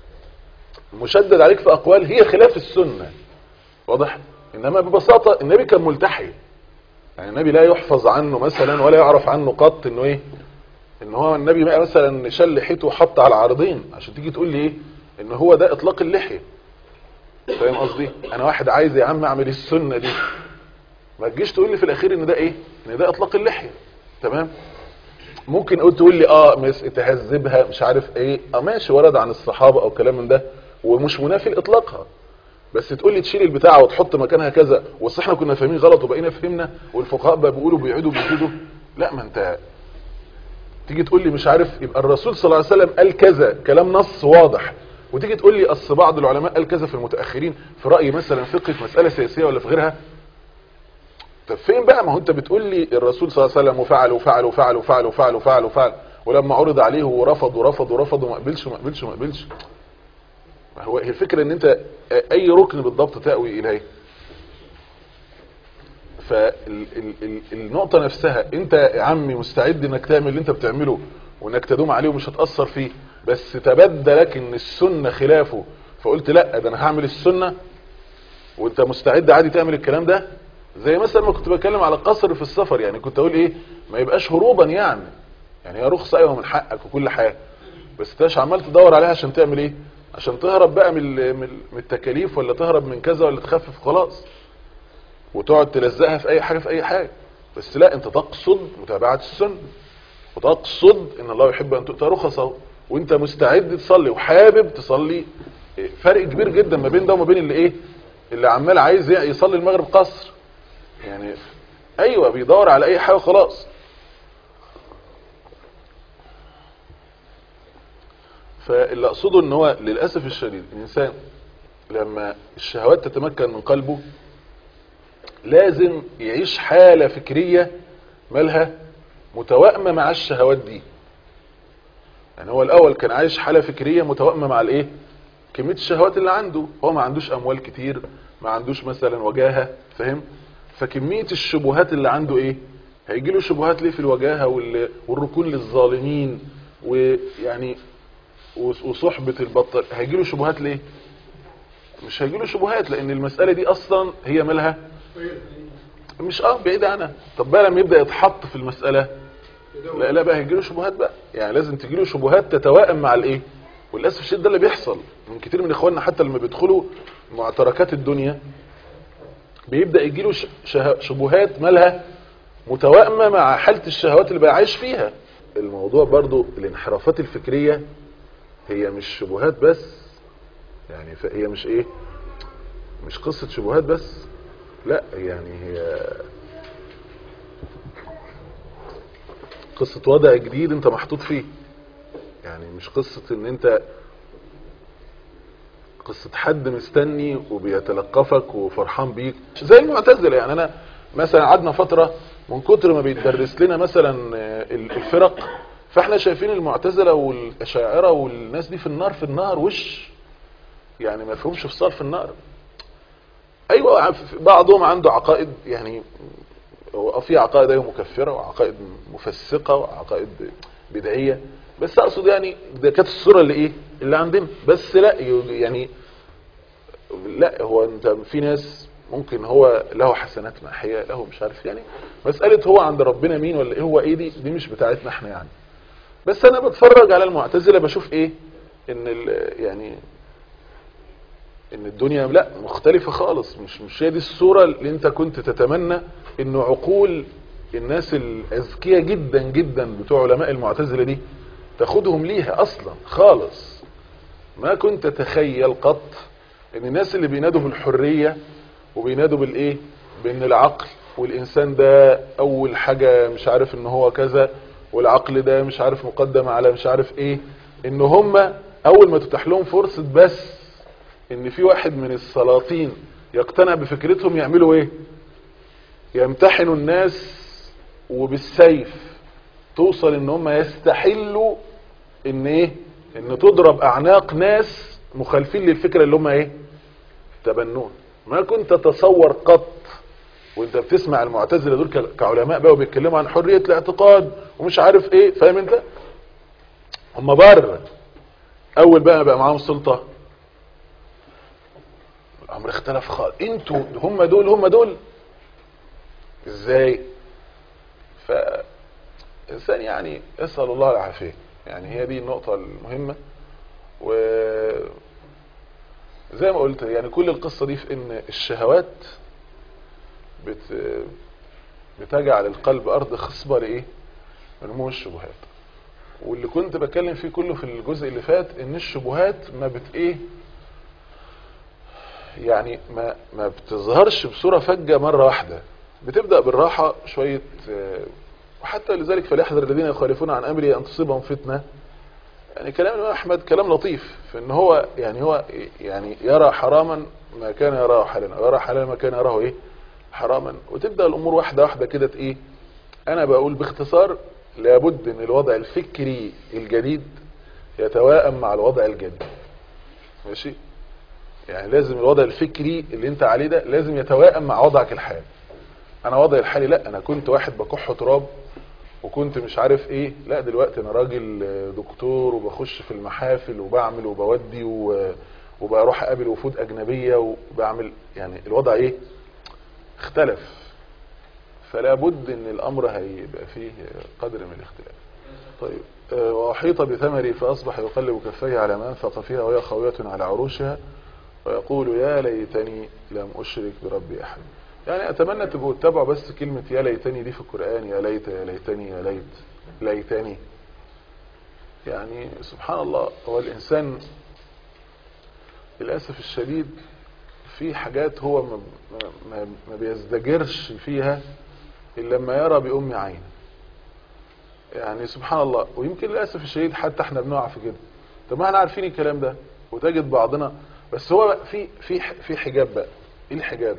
مشدد عليك في اقوال هي خلاف السنة واضح انما ببساطة النبي كان ملتحي يعني النبي لا يحفظ عنه مثلا ولا يعرف عنه قط انه ايه ان هو النبي بقى مثلا شال لحيته وحط على عرضين عشان تيجي تقول لي ايه ان هو ده اطلاق اللحية فاهم قصدي انا واحد عايز يا عم اعمل السنة دي ما تجيش تقول لي في الاخير ان ده ايه ان ده اطلاق اللحية تمام ممكن قلت تقول لي اه مس تهذبها مش عارف ايه اه ماشي ورد عن الصحابة او كلام من ده ومش منافي لاطلاقها بس تقول لي تشيل البتاعة وتحط مكانها كذا واصل احنا كنا فاهمين غلط وبقينا فهمنا والفقهاء بقى بيقولوا بيعيدوا بيزيدوا لا ما انت تيجي تقول لي مش عارف يبقى الرسول صلى الله عليه وسلم قال كذا كلام نص واضح وتيجي تقول لي اصل بعض العلماء قال كذا في المتاخرين في راي مثلا فقه في مساله سياسيه ولا في غيرها طب فين بقى ما هو انت بتقول لي الرسول صلى الله عليه وسلم وفعل وفعل وفعل وفعل وفعل وفعل وفعل ولما عرض عليه ورفض ورفض ورفض وما قبلش وما قبلش وما قبلش ما هو هي الفكره ان انت اي ركن بالضبط تأوي اليه فالنقطة نفسها انت يا عمي مستعد انك تعمل اللي انت بتعمله وانك تدوم عليه ومش هتأثر فيه بس تبدى لك ان السنة خلافه فقلت لا ده انا هعمل السنة وانت مستعد عادي تعمل الكلام ده زي مثلا ما كنت بتكلم على قصر في السفر يعني كنت اقول ايه ما يبقاش هروبا يعني يعني هي رخصة ايوه من حقك وكل حاجة بس انتش عمال تدور عليها عشان تعمل ايه عشان تهرب بقى من ال- من من التكاليف ولا تهرب من كذا ولا تخفف خلاص وتقعد تلزقها في اي حاجة في اي حاجة بس لا انت تقصد متابعة السنة وتقصد ان الله يحب ان تؤتى رخصه وانت مستعد تصلي وحابب تصلي إيه، فرق كبير جدا ما بين ده وما بين اللي ايه اللي عمال عايز يصلي المغرب قصر يعني ايوه بيدور على اي حاجة خلاص فاللي اقصده ان هو للاسف الشديد الانسان لما الشهوات تتمكن من قلبه لازم يعيش حالة فكرية مالها متوائمة مع الشهوات دي يعني هو الاول كان عايش حالة فكرية متوائمة مع الايه كميه الشهوات اللي عنده هو ما عندوش اموال كتير ما عندوش مثلا وجاهه فاهم فكميه الشبهات اللي عنده ايه هيجي له شبهات ليه في الوجاهه وال- والركون للظالمين ويعني وص- وصحبه البطل هيجي له شبهات ليه مش هيجي له شبهات لان المساله دي اصلا هي مالها مش اه بعيد عنها طب بقى لما يبدا يتحط في المساله لا لا بقى هيجي له شبهات بقى يعني لازم تجي له شبهات تتوائم مع الايه وللاسف الشديد ده اللي بيحصل من كتير من اخواننا حتى لما بيدخلوا معتركات الدنيا بيبدا يجي له ش- شه- شبهات مالها متوائمه مع حاله الشهوات اللي بقى عايش فيها الموضوع برضو الانحرافات الفكريه هي مش شبهات بس يعني ف- هي مش ايه مش قصه شبهات بس لا يعني هي قصة وضع جديد انت محطوط فيه يعني مش قصة ان انت قصة حد مستني وبيتلقفك وفرحان بيك زي المعتزلة يعني انا مثلا قعدنا فترة من كتر ما بيتدرس لنا مثلا آه، الفرق فاحنا شايفين المعتزلة والاشاعرة والناس دي في النار في النار وش يعني ما فيهمش فصال في النار ايوه عف- بعضهم عنده عقائد يعني هو في عقائد ايوه مكفره وعقائد مفسقه وعقائد بدعيه بس اقصد يعني ده كانت الصوره اللي ايه اللي عندنا بس لا ي- يعني لا هو انت في ناس ممكن هو له حسنات ماحيه له مش عارف يعني مساله هو عند ربنا مين ولا ايه هو ايه دي دي مش بتاعتنا احنا يعني بس انا بتفرج على المعتزله بشوف ايه ان ال- يعني ان الدنيا لا مختلفة خالص مش مش هي دي الصورة اللي انت كنت تتمنى ان عقول الناس الاذكياء جدا جدا بتوع علماء المعتزلة دي تاخدهم ليها اصلا خالص ما كنت تتخيل قط ان الناس اللي بينادوا بالحرية وبينادوا بالايه بان العقل والانسان ده اول حاجة مش عارف ان هو كذا والعقل ده مش عارف مقدم على مش عارف ايه ان هم اول ما تتاح لهم فرصة بس ان في واحد من السلاطين يقتنع بفكرتهم يعملوا ايه يمتحنوا الناس وبالسيف توصل ان هم يستحلوا ان ايه ان تضرب اعناق ناس مخالفين للفكرة اللي هم ايه تبنون ما كنت تتصور قط وانت بتسمع المعتزله دول ك- كعلماء بقى وبيتكلموا عن حرية الاعتقاد ومش عارف ايه فاهم انت هم بره اول بقى بقى معاهم سلطة الامر اختلف خالص انتوا هم دول هم دول ازاي ف انسان يعني اسال الله العافيه يعني هي دي النقطه المهمه و زي ما قلت يعني كل القصه دي في ان الشهوات بت بتجعل القلب ارض خصبه لايه نمو الشبهات واللي كنت بتكلم فيه كله في الجزء اللي فات ان الشبهات ما بت ايه يعني ما ما بتظهرش بصورة فجة مرة واحدة بتبدأ بالراحة شوية آه، وحتى لذلك فليحذر الذين يخالفون عن أمري أن تصيبهم فتنة يعني كلام الإمام أحمد كلام لطيف في إن هو يعني هو يعني يرى حراما ما كان يراه حلالا ويرى حلالا ما كان يراه إيه حراما وتبدأ الأمور واحدة واحدة كده إيه أنا بقول باختصار لابد إن الوضع الفكري الجديد يتوائم مع الوضع الجديد ماشي يعني لازم الوضع الفكري اللي انت عليه ده لازم يتوائم مع وضعك الحالي انا وضعي الحالي لا انا كنت واحد بكح تراب وكنت مش عارف ايه لا دلوقتي انا راجل آه، دكتور وبخش في المحافل وبعمل وبودي و- وبروح اقابل وفود اجنبية وبعمل يعني الوضع ايه اختلف فلا بد ان الامر هيبقى فيه قدر من الاختلاف طيب آه، واحيط بثمري فاصبح يقلب كفيه على ما انفق فيها وهي خاوية على عروشها ويقول يا ليتني لم أشرك بربي أحد يعني أتمنى تبقوا تتابعوا بس كلمة يا ليتني دي في القرآن يا ليت يا ليتني يا ليت ليتني يعني سبحان الله هو الإنسان للأسف الشديد في حاجات هو ما, ما, ما بيزدجرش فيها إلا لما يرى بأم عين يعني سبحان الله ويمكن للأسف الشديد حتى احنا بنقع في كده طب ما احنا عارفين الكلام ده وتجد بعضنا بس هو في في في حجاب بقى ايه الحجاب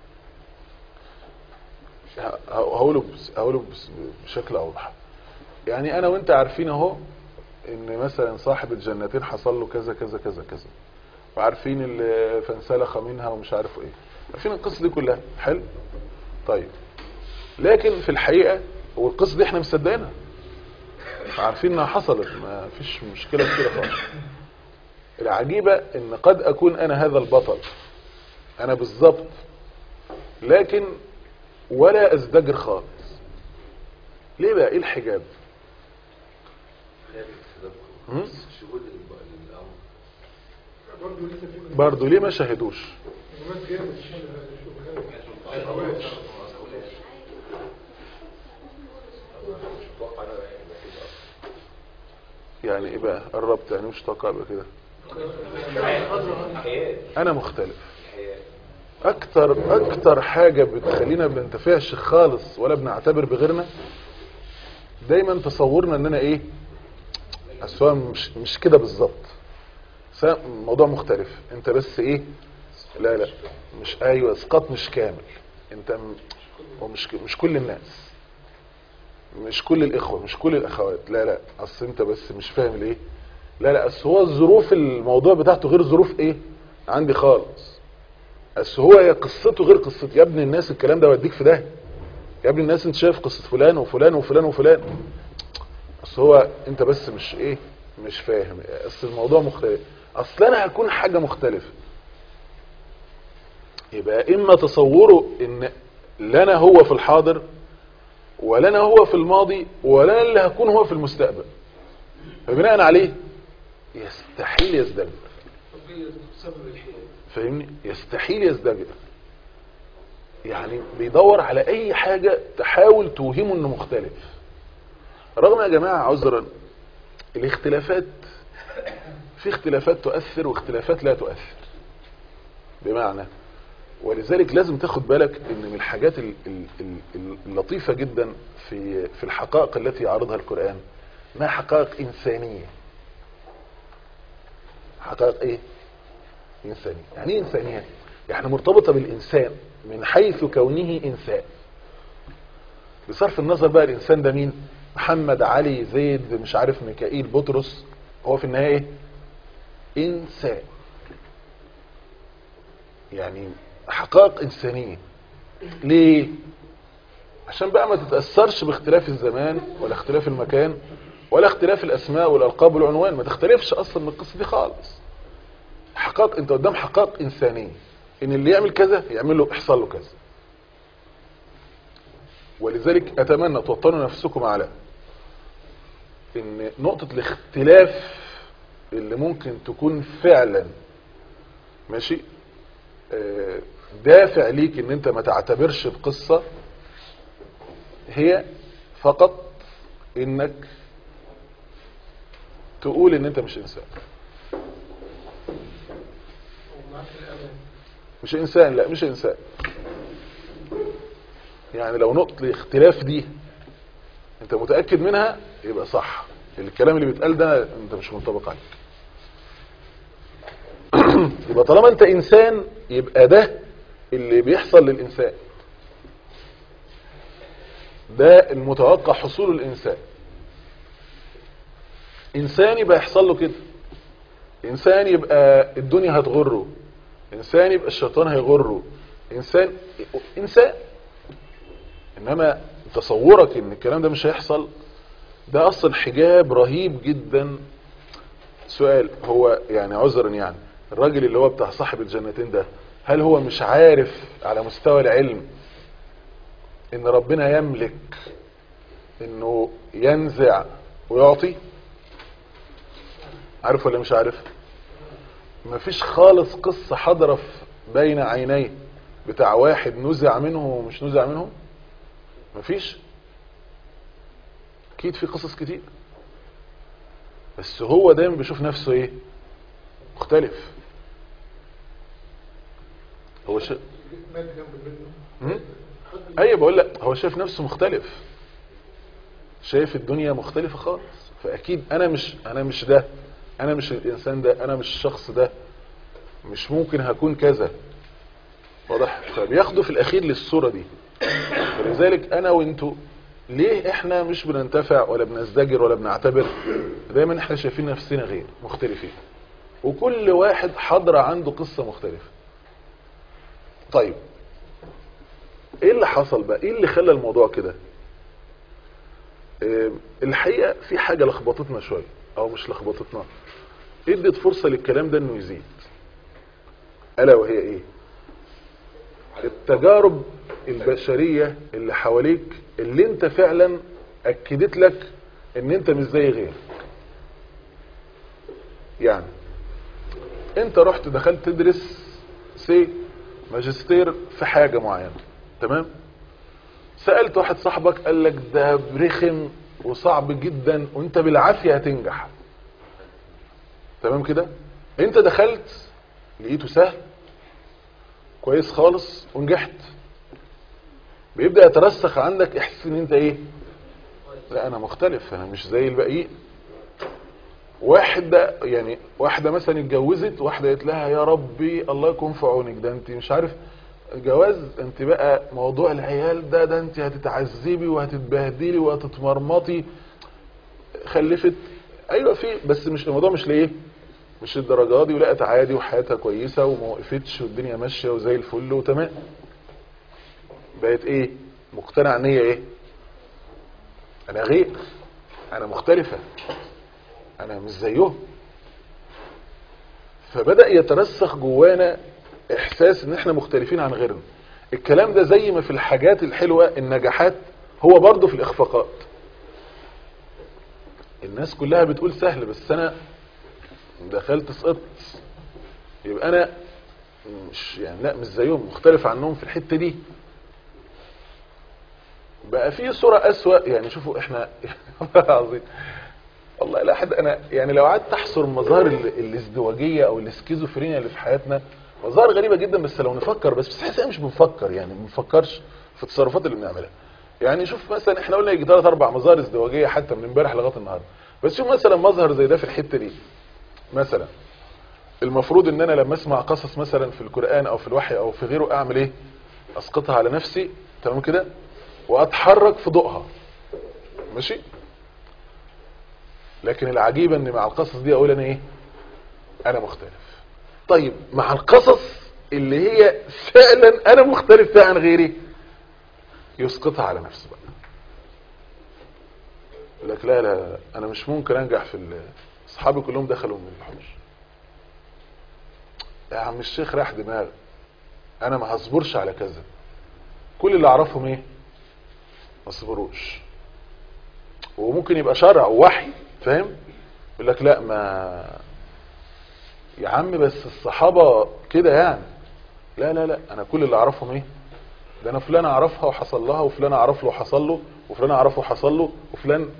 ه- هقوله بس- هقوله بس- بشكل اوضح يعني انا وانت عارفين اهو ان مثلا صاحب الجنتين حصل له كذا كذا كذا كذا وعارفين اللي فانسلخ منها ومش عارف ايه عارفين القصة دي كلها حلو طيب لكن في الحقيقة والقصة دي احنا مصدقينها عارفين انها حصلت ما فيش مشكلة في كده خالص العجيبة ان قد اكون انا هذا البطل انا بالظبط لكن ولا ازدجر خالص ليه بقى ايه الحجاب هم؟ شهود الامر برضه لسه في برضو ليه ما شاهدوش مناسبات جامد الشبهات اتوقع انا يعني كده يعني ايه بقى قربت يعني مش توقع بقى كده حياه انا مختلف حياه اكتر اكتر حاجة بتخلينا ما بننتفعش خالص ولا بنعتبر بغيرنا دايما تصورنا اننا ايه أصل هو مش مش كده بالظبط س- الموضوع مختلف انت بس ايه لا لا مش ايوه اسقاط مش كامل انت م- هو مش ك- مش كل الناس مش كل الاخوه مش كل الاخوات لا لا اصل انت بس مش فاهم الايه لا لا اصل هو الظروف الموضوع بتاعته غير ظروف ايه عندي خالص بس هو هي قصته غير قصتي يا ابن الناس الكلام ده وديك في ده يا ابن الناس انت شايف قصة فلان وفلان وفلان وفلان اصل هو انت بس مش ايه مش فاهم اصل الموضوع مختلف اصل انا هكون حاجة مختلفة يبقى اما تصوره ان لا انا هو في الحاضر ولا انا هو في الماضي ولا انا اللي هكون هو في المستقبل فبناء عليه يستحيل يزدجر فاهمني يستحيل يزدجر يعني بيدور على اي حاجة تحاول توهمه انه مختلف رغم يا جماعة عذرا الاختلافات في اختلافات تؤثر واختلافات لا تؤثر بمعنى ولذلك لازم تاخد بالك ان من الحاجات ال- ال- ال- اللطيفة جدا في في الحقائق التي يعرضها القرآن ما حقائق انسانية حقائق ايه انسانية يعني ايه انسانية يعني مرتبطة بالانسان من حيث كونه انسان بصرف النظر بقى الانسان ده مين محمد علي زيد مش عارف ميكائيل بطرس هو في النهاية ايه انسان يعني حقائق انسانية ليه عشان بقى ما تتأثرش باختلاف الزمان ولا اختلاف المكان ولا اختلاف الاسماء والالقاب والعنوان ما تختلفش اصلا من القصة دي خالص حقائق انت قدام حقائق انسانية ان اللي يعمل كذا يعمل له يحصل له كذا ولذلك اتمنى توطنوا نفسكم على ان نقطة الاختلاف اللي ممكن تكون فعلا ماشي آه، دافع ليك ان انت ما تعتبرش القصة هي فقط انك تقول ان انت مش انسان ومعاك الأمان مش انسان لا مش انسان يعني لو نقطة الاختلاف دي انت متأكد منها يبقى صح الكلام اللي بيتقال ده انت مش منطبق عليك يبقى طالما انت انسان يبقى ده اللي بيحصل للانسان ده المتوقع حصول الانسان انسان يبقى يحصل له كده انسان يبقى الدنيا هتغره انسان يبقى الشيطان هيغره انسان انسان انما تصورك ان الكلام ده مش هيحصل ده اصلا حجاب رهيب جدا سؤال هو يعني عذرا يعني الراجل اللي هو بتاع صاحب الجنتين ده هل هو مش عارف على مستوى العلم ان ربنا يملك انه ينزع ويعطي عارف ولا مش عارف مفيش خالص قصة حضرة في- بين عينيه بتاع واحد نزع منه ومش نزع منه مفيش اكيد في قصص كتير بس هو دايما بيشوف نفسه ايه مختلف هو ش... مات جنب منه هم؟ ايوه بقول لك هو شايف نفسه مختلف شايف الدنيا مختلفة خالص فاكيد انا مش انا مش ده انا مش الانسان ده انا مش الشخص ده مش ممكن هكون كذا واضح فبياخدوا في الاخير للصورة دي فلذلك انا وانتو ليه احنا مش بننتفع ولا بنزدجر ولا بنعتبر دايما احنا شايفين نفسنا غير مختلفين وكل واحد حضر عنده قصة مختلفة طيب ايه اللي حصل بقى ايه اللي خلى الموضوع كده آه، الحقيقة في حاجة لخبطتنا شوية او مش لخبطتنا ادت فرصة للكلام ده انه يزيد الا وهي ايه التجارب البشرية اللي حواليك اللي انت فعلا اكدت لك ان انت مش زي غيرك يعني انت رحت دخلت تدرس سي ماجستير في حاجة معينة تمام سألت واحد صاحبك قال لك ده رخم وصعب جدا وانت بالعافية هتنجح تمام كده انت دخلت لقيته سهل كويس خالص ونجحت بيبدأ يترسخ عندك احساس ان انت ايه لا انا مختلف انا مش زي الباقيين واحدة يعني واحدة مثلا اتجوزت واحدة قالت لها يا ربي الله يكون في عونك ده انت مش عارف جواز انت بقى موضوع العيال ده ده انت هتتعذبي وهتتبهدلي وهتتمرمطي خلفت ايوه في بس مش الموضوع مش ليه مش الدرجات دي ولقت عادي وحياتها كويسة وما وقفتش والدنيا ماشية وزي الفل وتمام بقت ايه مقتنع ان هي ايه انا غير انا مختلفة انا مش زيهم فبدأ يترسخ جوانا احساس ان احنا مختلفين عن غيرنا الكلام ده زي ما في الحاجات الحلوة النجاحات هو برضه في الاخفاقات الناس كلها بتقول سهل بس انا دخلت سقطت يبقى انا مش يعني لا مش زيهم مختلف عنهم في الحتة دي بقى في صورة اسوأ يعني شوفوا احنا والله العظيم والله لا حد انا يعني لو قعدت احصر مظاهر ال- الازدواجية او الاسكيزوفرينيا اللي في حياتنا مظاهر غريبة جدا بس لو نفكر بس بس احنا مش بنفكر يعني ما بنفكرش في التصرفات اللي بنعملها يعني شوف مثلا احنا قلنا يجي ثلاث اربع مظاهر ازدواجية حتى من امبارح لغايه النهارده بس شوف مثلا مظهر زي ده في الحتة دي مثلا المفروض ان انا لما اسمع قصص مثلا في القرآن او في الوحي او في غيره اعمل ايه اسقطها على نفسي تمام كده واتحرك في ضوءها ماشي لكن العجيب ان مع القصص دي اقول انا ايه انا مختلف طيب مع القصص اللي هي فعلا انا مختلف فيها عن غيري يسقطها على نفسه بقى يقول لك لا لا لا انا مش ممكن انجح في ال- اصحابي كلهم دخلوا من الحوش يا عم الشيخ راح دماغ انا ما هصبرش على كذا كل اللي اعرفهم ايه ما صبروش وممكن يبقى شرع ووحي فاهم يقول لك لا ما يا عم بس الصحابة كده يعني لا لا لا انا كل اللي اعرفهم ايه ده انا فلان اعرفها وحصل لها وفلان اعرف له وحصل له وفلان اعرفه وحصل له وفلان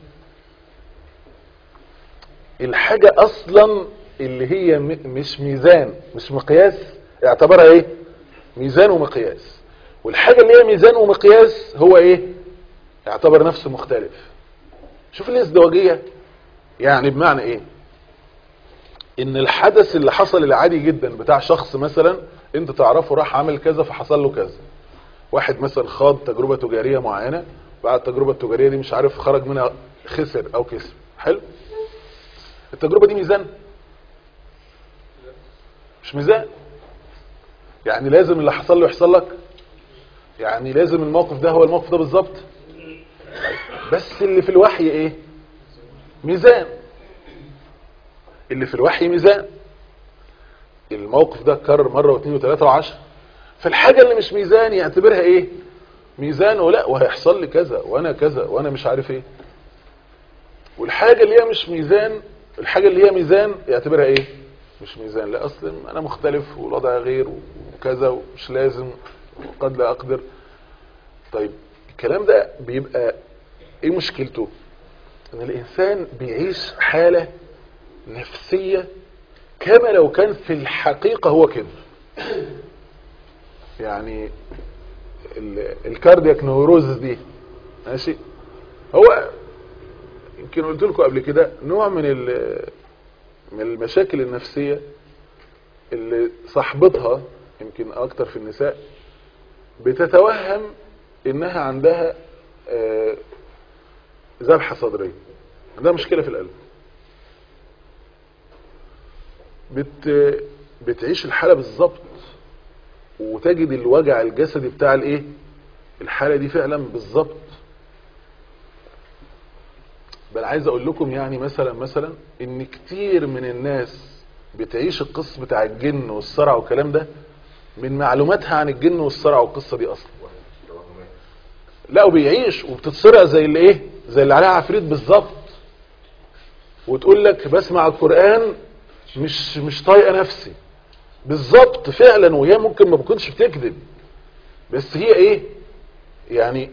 الحاجة اصلا اللي هي م- مش ميزان مش مقياس اعتبرها ايه ميزان ومقياس والحاجة اللي هي ميزان ومقياس هو ايه اعتبر نفسه مختلف شوف الازدواجية يعني بمعنى ايه ان الحدث اللي حصل العادي جدا بتاع شخص مثلا انت تعرفه راح عمل كذا فحصل له كذا واحد مثلا خاض تجربة تجارية معينة بعد التجربة التجارية دي مش عارف خرج منها خسر او كسب حلو التجربة دي ميزان مش ميزان يعني لازم اللي حصل له يحصل لك يعني لازم الموقف ده هو الموقف ده بالظبط بس اللي في الوحي ايه ميزان اللي في الوحي ميزان الموقف ده اتكرر مرة واثنين وثلاثة وعشر فالحاجة اللي مش ميزان يعتبرها ايه ميزان ولا وهيحصل لي كذا وانا كذا وانا مش عارف ايه والحاجة اللي هي مش ميزان الحاجة اللي هي ميزان يعتبرها ايه مش ميزان لا اصلا انا مختلف والوضع غير وكذا ومش لازم وقد لا اقدر طيب الكلام ده بيبقى ايه مشكلته ان الانسان بيعيش حالة نفسية كما لو كان في الحقيقة هو كده يعني ال- الكاردياك نوروزس دي ماشي هو يمكن قلت لكم قبل كده نوع من ال- من المشاكل النفسية اللي صاحبتها يمكن اكتر في النساء بتتوهم انها عندها آه، ذبحة صدرية عندها مشكلة في القلب بت بتعيش الحالة بالظبط وتجد الوجع الجسدي بتاع الايه الحالة دي فعلا بالظبط بل عايز اقول لكم يعني مثلا مثلا ان كتير من الناس بتعيش القصص بتاع الجن والصرع والكلام ده من معلوماتها عن الجن والصرع والقصة دي اصلا لا وبيعيش وبتتصرع زي اللي ايه زي اللي عليها عفريت بالظبط وتقول لك بسمع القرآن مش مش طايقه نفسي بالظبط فعلا وهي ممكن ما بتكونش بتكذب بس هي ايه يعني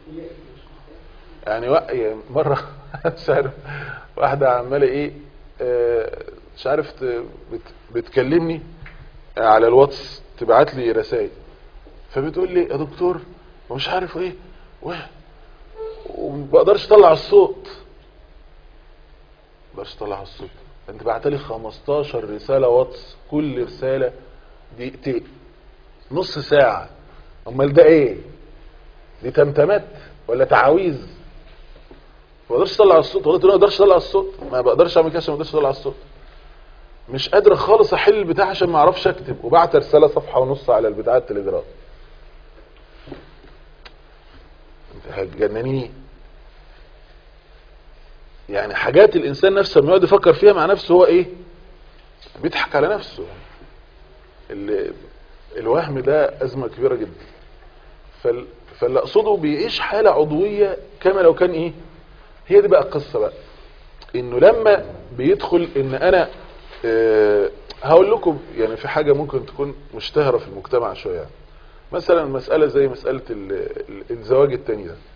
يعني وا- يعني مره مش عارف واحده عماله ايه آه، مش عارف ت- بت- بتكلمني على الواتس تبعت لي رسائل فبتقول لي يا دكتور ومش عارف ايه و- وما بقدرش اطلع الصوت ما بقدرش اطلع الصوت انت بعت لي 15 رساله واتس كل رساله دقيقتين نص ساعه امال ده ايه دي تمتمات ولا تعاويذ ما بقدرش اطلع الصوت والله ما اقدرش اطلع الصوت ما بقدرش اعمل كده عشان ما اقدرش اطلع الصوت مش قادر خالص احل البتاع عشان ما اعرفش اكتب وبعت رساله صفحه ونص على البتاع التليجرام انت هتجننيني يعني حاجات الانسان نفسه لما يقعد يفكر فيها مع نفسه هو ايه بيضحك على نفسه ال- الوهم ده ازمه كبيره جدا فال... فاللي اقصده بيعيش حاله عضويه كما لو كان ايه هي دي بقى القصه بقى انه لما بيدخل ان انا أه هقول لكم يعني في حاجه ممكن تكون مشتهره في المجتمع شويه يعني. مثلا مساله زي مساله ال... ال- الزواج التاني ده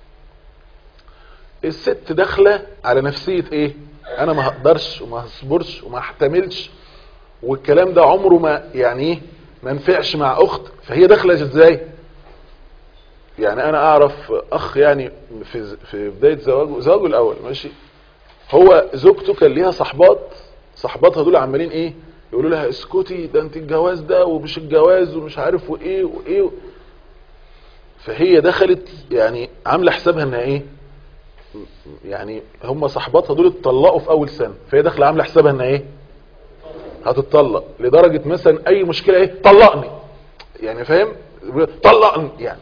الست داخله على نفسيه ايه انا ما هقدرش وما هصبرش وما احتملش والكلام ده عمره ما يعني ايه ما نفعش مع اخت فهي داخله ازاي يعني انا اعرف اخ يعني في في بدايه زواجه زواجه الاول ماشي هو زوجته كان ليها صحبات صحباتها دول عمالين ايه يقولوا لها اسكتي ده انت الجواز ده ومش الجواز ومش عارف وايه وايه فهي دخلت يعني عامله حسابها انها ايه يعني هم صحباتها دول اتطلقوا في اول سنه فهي داخله عامله حسابها انها ايه هتتطلق لدرجه مثلا اي مشكله ايه طلقني يعني فاهم طلقني يعني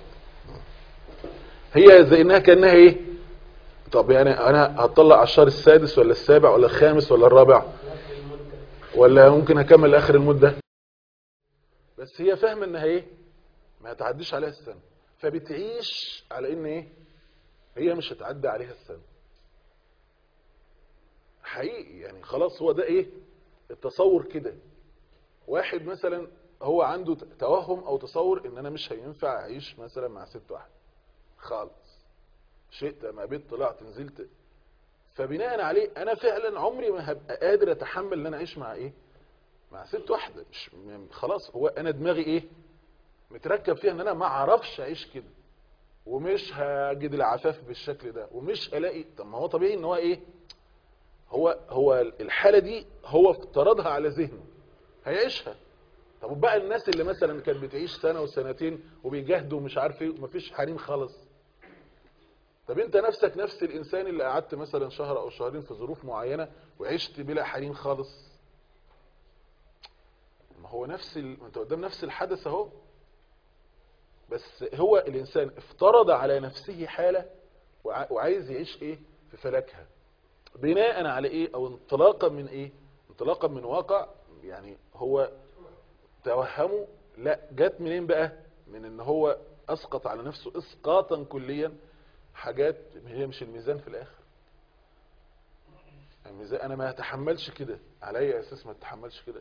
هي زي انها كانها ايه طب يعني انا هتطلق على الشهر السادس ولا السابع ولا الخامس ولا الرابع ولا ممكن اكمل اخر المده بس هي فاهمه انها ايه ما هتعديش عليها السنه فبتعيش على ان ايه هي مش هتعدي عليها السنه حقيقي يعني خلاص هو ده ايه التصور كده واحد مثلا هو عنده توهم او تصور ان انا مش هينفع اعيش مثلا مع ست واحده خالص شئت ما بيت طلعت نزلت فبناء عليه انا فعلا عمري ما هبقى قادر اتحمل ان انا اعيش مع ايه مع ست واحده مش م- خلاص هو انا دماغي ايه متركب فيها ان انا ما اعرفش اعيش كده ومش هجد العفاف بالشكل ده ومش الاقي طب ما هو طبيعي ان هو ايه هو هو الحاله دي هو افترضها على ذهنه هيعيشها طب بقى الناس اللي مثلا كانت بتعيش سنه وسنتين وبيجاهدوا ومش عارف ايه ومفيش حريم خالص طب انت نفسك نفس الانسان اللي قعدت مثلا شهر او شهرين في ظروف معينه وعشت بلا حريم خالص ما هو نفس ال... ما انت قدام نفس الحدث اهو بس هو الانسان افترض على نفسه حاله وع... وعايز يعيش ايه في فلكها بناء على ايه او انطلاقا من ايه انطلاقا من واقع يعني هو توهمه لا جت منين بقى من ان هو اسقط على نفسه اسقاطا كليا حاجات هي مش الميزان في الاخر الميزان انا ما اتحملش كده على اي اساس ما اتحملش كده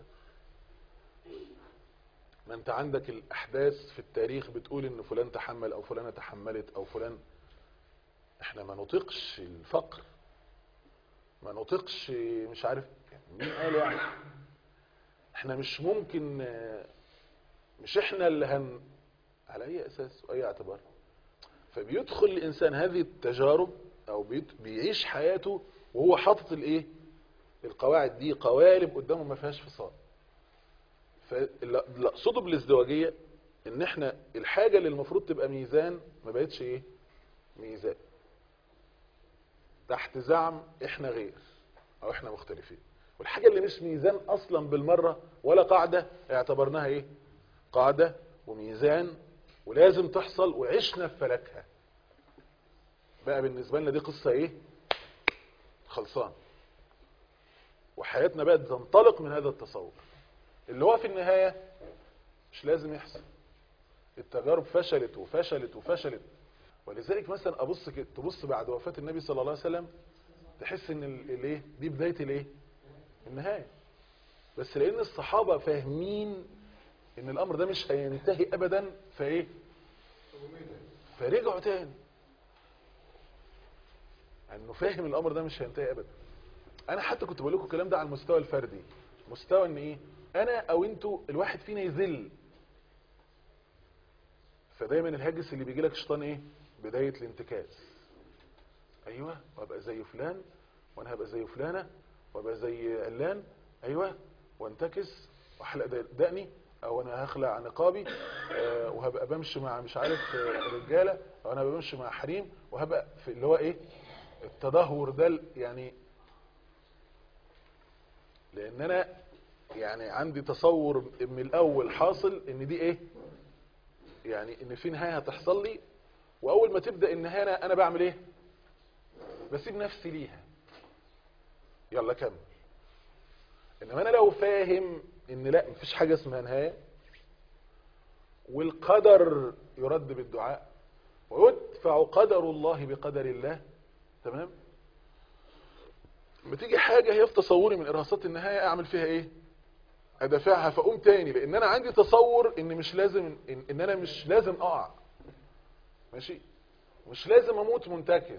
ما انت عندك الاحداث في التاريخ بتقول ان فلان تحمل او فلانه تحملت او فلان احنا ما نطيقش الفقر ما نطيقش مش عارف مين قال يعني احنا مش ممكن آه، مش احنا اللي هن على اي اساس واي اعتبار فبيدخل الانسان هذه التجارب او بيت- بيعيش حياته وهو حاطط الايه القواعد دي قوالب قدامه ما فيهاش فصال فاللي اللي اقصده بالازدواجيه ان احنا الحاجه اللي المفروض تبقى ميزان ما بقتش ايه ميزان تحت زعم احنا غير او احنا مختلفين والحاجة اللي مش ميزان اصلا بالمرة ولا قاعدة اعتبرناها ايه قاعدة وميزان ولازم تحصل وعشنا في فلكها بقى بالنسبة لنا دي قصة ايه خلصان وحياتنا بقت تنطلق من هذا التصور اللي هو في النهاية مش لازم يحصل التجارب فشلت وفشلت وفشلت ولذلك مثلا ابص كده تبص بعد وفاة النبي صلى الله عليه وسلم تحس ان ال- الايه دي بداية الايه النهاية بس لان الصحابة فاهمين ان الامر ده مش هينتهي ابدا فايه فرجعوا تاني انه فاهم الامر ده مش هينتهي ابدا انا حتى كنت بقول لكم الكلام ده على المستوى الفردي مستوى ان ايه انا او انتوا الواحد فينا يذل فدايما الهاجس اللي بيجي لك شيطان ايه بداية الانتكاس ايوه وابقى زي فلان وانا هبقى زي فلانة وابقى زي علان ايوه وانتكس واحلق دقني او انا هخلع نقابي آه وهبقى بمشي مع مش عارف آه، رجالة او انا بمشي مع حريم وهبقى في اللي هو ايه التدهور ده ال- يعني لان انا يعني عندي تصور من الاول حاصل ان دي ايه يعني ان في نهاية هتحصل لي واول ما تبدأ النهاية انا, أنا بعمل ايه بسيب نفسي ليها يلا كمل انما انا لو فاهم ان لا مفيش حاجة اسمها نهاية والقدر يرد بالدعاء ويدفع قدر الله بقدر الله تمام بتيجي حاجة هي في تصوري من ارهاصات النهاية اعمل فيها ايه ادافعها فاقوم تاني لان انا عندي تصور ان مش لازم ان, إن انا مش لازم اقع ماشي مش لازم اموت منتكس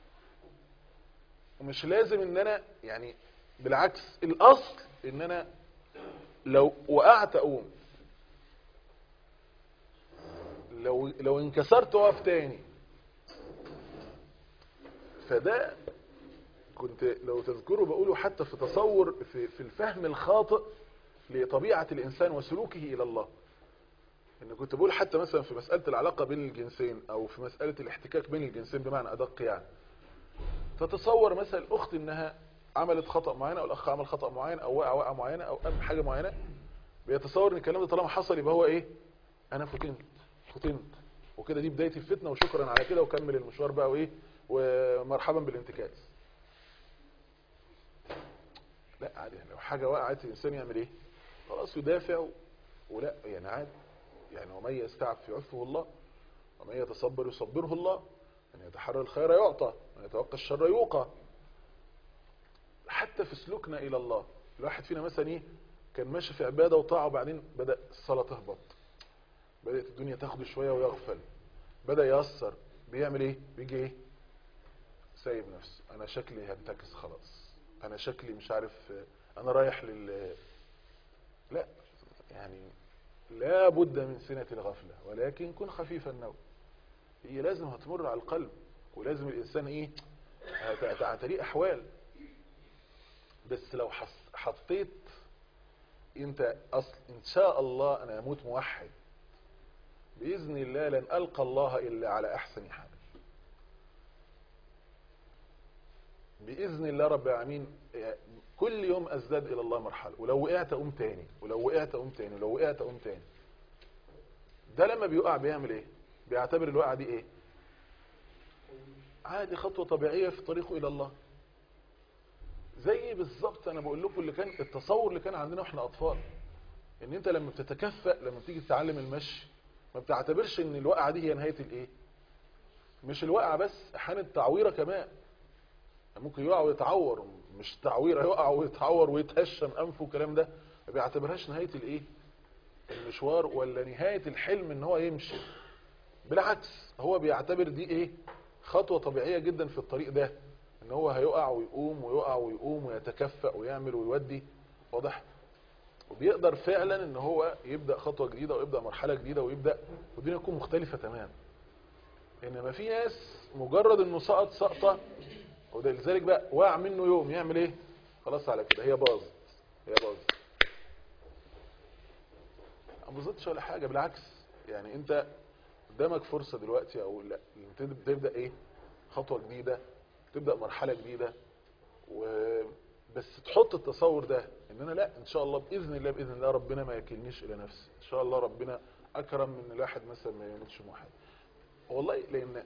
ومش لازم ان انا يعني بالعكس الاصل ان انا لو وقعت اقوم لو لو انكسرت اقف تاني فده كنت لو تذكروا بقوله حتى في تصور في, في الفهم الخاطئ لطبيعة الإنسان وسلوكه إلى الله إن كنت بقول حتى مثلا في مسألة العلاقة بين الجنسين أو في مسألة الاحتكاك بين الجنسين بمعنى أدق يعني تتصور مثلا الأخت إنها عملت خطأ معين أو الأخ عمل خطأ معين أو وقع وقع معينة أو قام حاجة معينة بيتصور إن الكلام ده طالما حصل يبقى هو إيه أنا فتنت فتنت وكده دي بداية الفتنة وشكرا على كده وكمل المشوار بقى وإيه ومرحبا بالانتكاس لا عادي لو حاجة وقعت الإنسان يعمل إيه خلاص يدافع و- ولا يعني عادي يعني ومن يستعف يعفه الله ومن يتصبر يصبره الله من يتحرى الخير يعطى من يتوقع الشر يوقى حتى في سلوكنا إلى الله الواحد فينا مثلا إيه كان ماشي في عبادة وطاعة وبعدين بدأ الصلاة تهبط بدأت الدنيا تاخده شوية ويغفل بدأ يأثر بيعمل إيه بيجي إيه سايب نفسه أنا شكلي هنتكس خلاص أنا شكلي مش عارف أنا رايح لل لا يعني لا بد من سنة الغفلة ولكن كن خفيف النوم هي لازم هتمر على القلب ولازم الإنسان إيه هت- هتعتريه أحوال بس لو حس- حطيت انت اصل ان شاء الله انا اموت موحد باذن الله لن القى الله الا على احسن حال باذن الله رب العالمين كل يوم ازداد الى الله مرحله ولو وقعت اقوم تاني ولو وقعت اقوم تاني ولو وقعت اقوم تاني ده لما بيقع بيعمل ايه بيعتبر الوقعه دي ايه عادي خطوه طبيعيه في طريقه الى الله زي بالظبط انا بقول لكم اللي كان التصور اللي كان عندنا واحنا اطفال ان انت لما بتتكفأ لما بتيجي تتعلم المشي ما بتعتبرش ان الوقعه دي هي نهايه الايه مش الوقعه بس احيانا التعويره كمان ممكن يقع ويتعور مش تعويره يقع ويتعور ويتهشم انفه والكلام ده ما بيعتبرهاش نهايه الايه المشوار ولا نهايه الحلم ان هو يمشي بالعكس هو بيعتبر دي ايه خطوه طبيعيه جدا في الطريق ده ان هو هيقع ويقوم ويقع ويقوم ويتكفأ ويعمل ويودي واضح وبيقدر فعلا ان هو يبدأ خطوة جديدة ويبدأ مرحلة جديدة ويبدأ والدنيا تكون مختلفة تماما انما في ناس مجرد انه سقط سقطة وده لذلك بقى وقع منه يوم يعمل ايه خلاص على كده هي باظت هي باظت ما باظتش ولا حاجة بالعكس يعني انت قدامك فرصة دلوقتي او لا تبدأ ايه خطوة جديدة تبدأ مرحلة جديدة بس تحط التصور ده ان انا لا ان شاء الله باذن الله باذن الله ربنا ما يكلنيش الى نفسي ان شاء الله ربنا اكرم من الواحد مثلا ما يموتش موحد والله لان